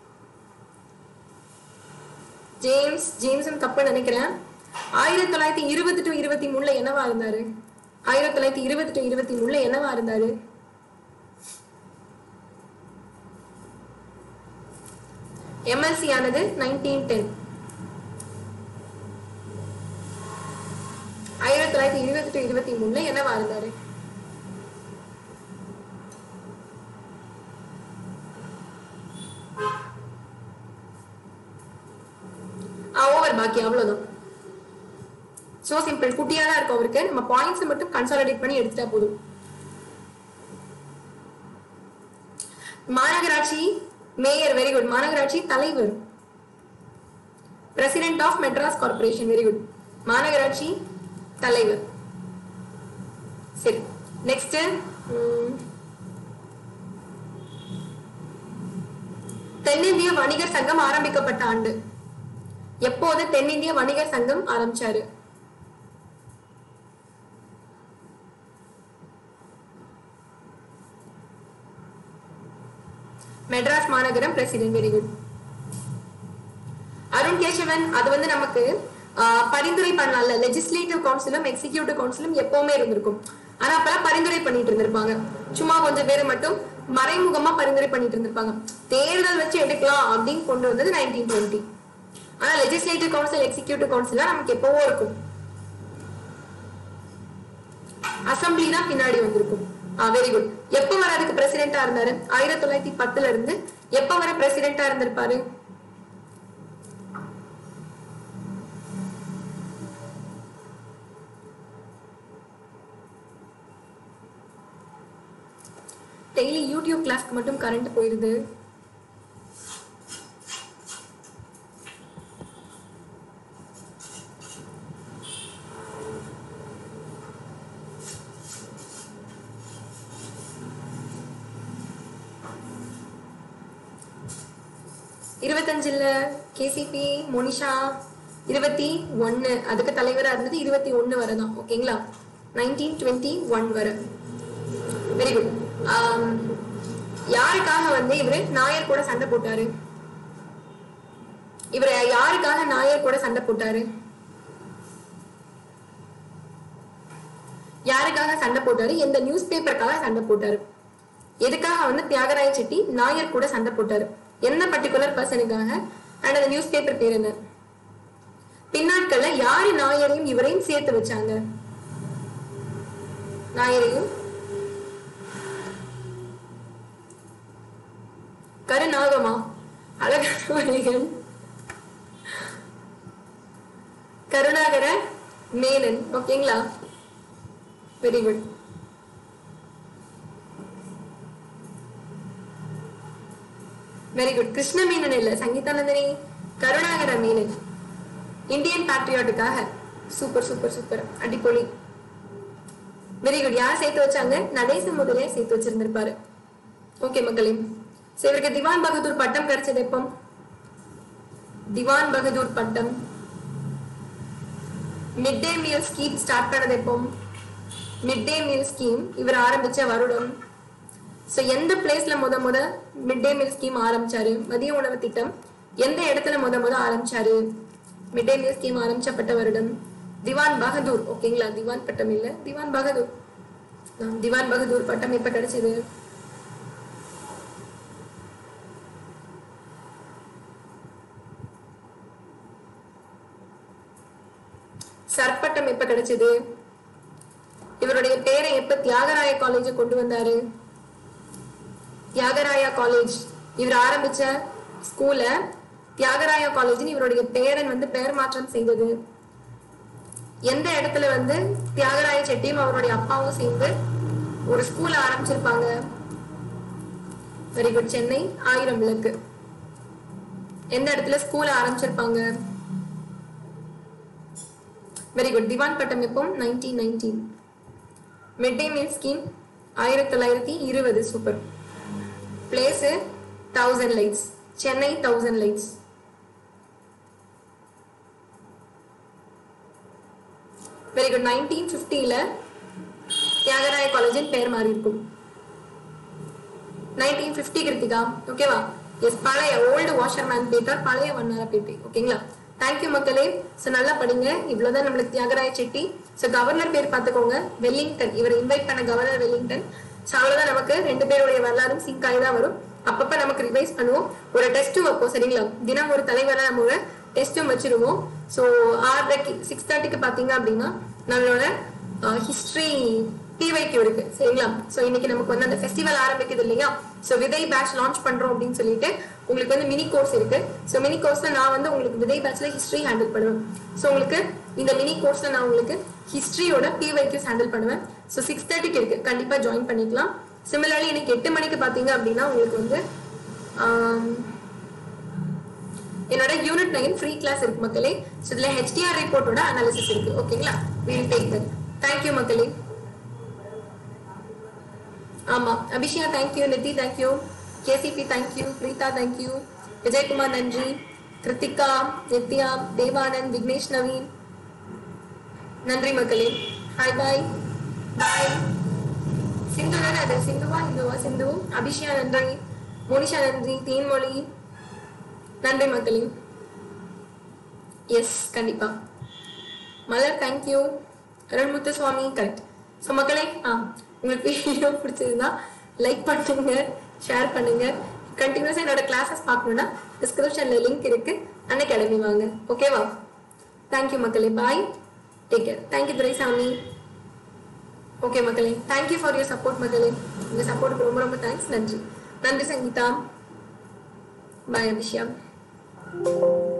A: ஜேம்ஸ் ஜேம்ஸும் தப்பு நினைக்கிறேன் ஆயிரத்தி தொள்ளாயிரத்தி இருபது டு இருபத்தி மூணுல என்னவா இருந்தாரு ஆயிரத்தி தொள்ளாயிரத்தி இருபது டு இருபத்தி மூணுல என்னவா இருந்தாரு எம்எல்சி ஆனது நைன்டீன் டென் ஆயிரத்தி தொள்ளாயிரத்தி இருபது டு இருபத்தி மூணுல என்னவா இருந்தாரு ஓவர் பாக்கி அவ்வளவுதான் சோ சிம்பிள் குட்டியா தான் இருக்கும் அவருக்கு நம்ம பாயிண்ட்ஸ் மட்டும் கன்சாலிடேட் பண்ணி எடுத்துட்டா போதும் மாநகராட்சி மேயர் வெரி குட் மாநகராட்சி தலைவர் president of Madras corporation very good மாநகராட்சி தலைவர் சரி நெக்ஸ்ட் தென்னிந்திய வணிகர் சங்கம் ஆரம்பிக்கப்பட்ட ஆண்டு எப்போது தென்னிந்திய வணிகர் சங்கம் ஆரம்பிச்சாரு மெட்ராஸ் மாநகரம் president very good Arun Kesavan அது வந்து நமக்கு ஆஹ், பரிந்துரை பண்ணலாம்ல லெஜிஸ்லேட்டிவ் கவுன்சிலும் எக்ஸிகியூட்டிவ் கவுன்சிலும் எப்பவுமே இருந்திருக்கும் ஆனா அப்பெல்லாம் பரிந்துரை பண்ணிட்டு இருந்திருப்பாங்க சும்மா கொஞ்சம் பேர் மட்டும் மறைமுகமா பரிந்துரை பண்ணிட்டு இருந்திருப்பாங்க தேர்தல் வச்சு எடுக்கலாம் அப்படின்னு கொண்டு வந்தது நைன்டீன் டுவெண்ட்டி ஆனா லெஜிஸ்லேட்டிவ் கவுன்சில் எக்ஸிகியூட்டிவ் கவுன்சிலாம் நமக்கு எப்பவோ இருக்கும் அசம்பிளி தான் பின்னாடி வந்திருக்கும் வெரி குட் எப்ப வர அதுக்கு பிரசிடென்டா இருந்தாரு ஆயிரத்தி தொள்ளாயிரத்தி பத்துல இருந்து எப்ப வர பிரசிடென்டா இருந்திருப்பாரு டெய்லி யூடியூப் கிளாஸ்க்கு மட்டும் கரண்ட் போயிருது இருபத்தஞ்சுல கேசிபி மோனிஷா இருபத்தி ஒன்னு அதுக்கு தலைவரா இருந்தது இருபத்தி ஒன்னு வரை தான் ஓகேங்களா நைன்டீன் டுவெண்ட்டி ஒன் வரை வெரி குட் யாருக்காக வந்து இவரு நாயர் கூட சண்டை போட்டாரு இவர் யாருக்காக நாயர் கூட சண்டை போட்டாரு யாருக்காக சண்டை போட்டாரு எந்த நியூஸ் பேப்பருக்காக சண்டை போட்டாரு எதுக்காக வந்து தியாகராய செட்டி நாயர் கூட சண்டை போட்டாரு என்ன பர்டிகுலர் பர்சனுக்காக அண்ட் அந்த நியூஸ் பேப்பர் பேர் என்ன பின்னாட்கள்ல யாரு நாயரையும் இவரையும் சேர்த்து வச்சாங்க நாயரையும் கருநாகமா அழகான வரிகள் கருணாகர மேனன் ஓகேங்களா very good very good Krishna Menon இல்ல சங்கீதா நந்தினி கருணாகர மேனன் இந்தியன் பேட்ரியாட்டுக்காக சூப்பர் சூப்பர் சூப்பர் அடிப்பொலி வெரி குட் யார் சேர்த்து வச்சாங்க நடேச முதலே சேர்த்து வச்சிருந்திருப்பாரு ஓகே மக்களே சோ இவருக்கு திவான் பகதூர் பட்டம் கிடைச்சது எப்போ திவான் பகதூர் பட்டம் mid day meal scheme start பண்ணது எப்போ மிட் டே மீல் ஸ்கீம் இவர் ஆரம்பிச்ச வருடம் ஸோ எந்த பிளேஸ்ல முத முத மிட் டே மீல் ஸ்கீம் ஆரம்பிச்சாரு மதிய உணவு திட்டம் எந்த இடத்துல முத முத ஆரம்பிச்சாரு மிட் டே மீல் ஸ்கீம் ஆரம்பிச்சப்பட்ட வருடம் திவான் பகதூர் ஓகேங்களா திவான் பட்டம் இல்ல திவான் பகதூர் ஆ, திவான் பகதூர் பட்டம் எப்ப கிடைச்சது சர்பட்டம் எப்ப கிடைச்சது இவருடைய பேரை எப்ப தியாகராய காலேஜ் கொண்டு வந்தாரு தியாகராயா காலேஜ் இவர் ஆரம்பிச்ச ஸ்கூல தியாகராயா காலேஜ்னு இவருடைய பேரன் வந்து பெயர் மாற்றம் செய்தது எந்த இடத்துல வந்து தியாகராய செட்டியும் அவருடைய அப்பாவும் சேர்ந்து ஒரு ஸ்கூல் ஆரம்பிச்சிருப்பாங்க வெரி குட் சென்னை ஆயிரம் விளக்கு எந்த இடத்துல ஸ்கூல் ஆரம்பிச்சிருப்பாங்க வெரி குட் திவான் பட்டம் எப்போ nineteen nineteen mid day meal scheme ஆயிரத்தி தொள்ளாயிரத்தி இருபது super place thousand lights Chennai thousand lights very good nineteen ஃபிஃப்டியில் தியாகராய காலேஜின் பெயர் மாறி இருக்கும் நைன்டீன் ஃபிஃப்டி கிருத்திகா ஓகேவா எஸ் பழைய ஓல்டு வாஷர்மேன் பேட்டர் பழைய வண்ணாரப்பேட்டை ஓகேங்களா தேங்க்யூ மக்களே ஸோ நல்லா படிங்க இவ்வளோதான் நம்மளுக்கு தியாகராய செட்டி ஸோ கவர்னர் பேர் பார்த்துக்கோங்க வெல்லிங்டன் இவர் இன்வைட் பண்ண கவர்னர் வெல்லிங்டன் ஸோ அவ்வளோதான் நமக்கு ரெண்டு பேருடைய வரலாறும் சிங்க் ஆகி தான் வரும் அப்பப்போ நமக்கு ரிவைஸ் பண்ணுவோம் ஒரு டெஸ்ட்டும் வைப்போம் சரிங்களா தினம் ஒரு தலைவராக நம்ம ஒரு டெஸ்ட்டும் வச்சிருவோம் ஸோ ஆறரைக்கு சிக்ஸ் தேர்ட்டிக்கு பார்த்தீங்க அப்படின்னா நம்மளோட ஹிஸ்ட்ரி டிவைக்கு இருக்கு சரிங்களா ஸோ இன்னைக்கு நமக்கு வந்து அந்த ஃபெஸ்டிவல் ஆரம்பிக்குது இல்லையா ஸோ விதை பேட்ச் லான்ச் பண்றோம் அப்படின்னு சொல்லிட்டு உங்களுக்கு வந்து மினி கோர்ஸ் இருக்கு ஸோ மினி கோர்ஸ்ல நான் வந்து உங்களுக்கு விதை பேட்ச்ல ஹிஸ்ட்ரி ஹேண்டில் பண்ணுவேன் ஸோ உங்களுக்கு இந்த மினி கோர்ஸ்ல நான் உங்களுக்கு ஹிஸ்ட்ரியோட பிவைக்யூஸ் ஹேண்டில் பண்ணுவேன் ஸோ சிக்ஸ் தேர்ட்டிக்கு இருக்கு கண்டிப்பா ஜாயின் பண்ணிக்கலாம் சிமிலர்லி இன்னைக்கு எட்டு மணிக்கு பாத்தீங்க அப்படின்னா உங்களுக்கு வந்து ஆம், என்னோட யூனிட் நைன் ஃப்ரீ கிளாஸ் இருக்கு மக்களே ஸோ இதுல ஹெச்டிஆர் ரிப்போர்ட்டோட அனாலிசிஸ் இருக்கு ஓகேங்களா வில் டேக் தட் தேங்க்யூ மக்களே ஆமா அபிஷியா thank you Nidhi thank you K C P thank you Preetha thank you Vijayakumar நன்றி கிருத்திகா நித்யா தேவானந்த் விக்னேஷ் நவீன் நன்றி மக்களே ஹாய் பாய் பாய் சிந்து தானே அது சிந்துவா இந்துவா சிந்து அபிஷியா நன்றி மோனிஷா நன்றி தேன்மொழி நன்றி மக்களே எஸ் கண்டிப்பா Malar thank you Arulmuthu Swamy correct so மக்களே ஆ உங்களுக்கு வீடியோ பிடிச்சதுன்னா லைக் பண்ணுங்க ஷேர் பண்ணுங்க கண்டினியூஸாக என்னோட கிளாஸஸ் பார்க்கணுன்னா டிஸ்கிரிப்ஷனில் லிங்க் இருக்கு அன்னைக்கு கிளம்பி வாங்க ஓகேவா தேங்க்யூ மக்களே bye take care thank you Duraisamy okay மக்களே தேங்க்யூ ஃபார் யூர் சப்போர்ட் மக்களே உங்கள் சப்போர்ட்டுக்கு ரொம்ப ரொம்ப தேங்க்ஸ் நன்றி நன்றி சங்கீதா பாய் அபிஷியா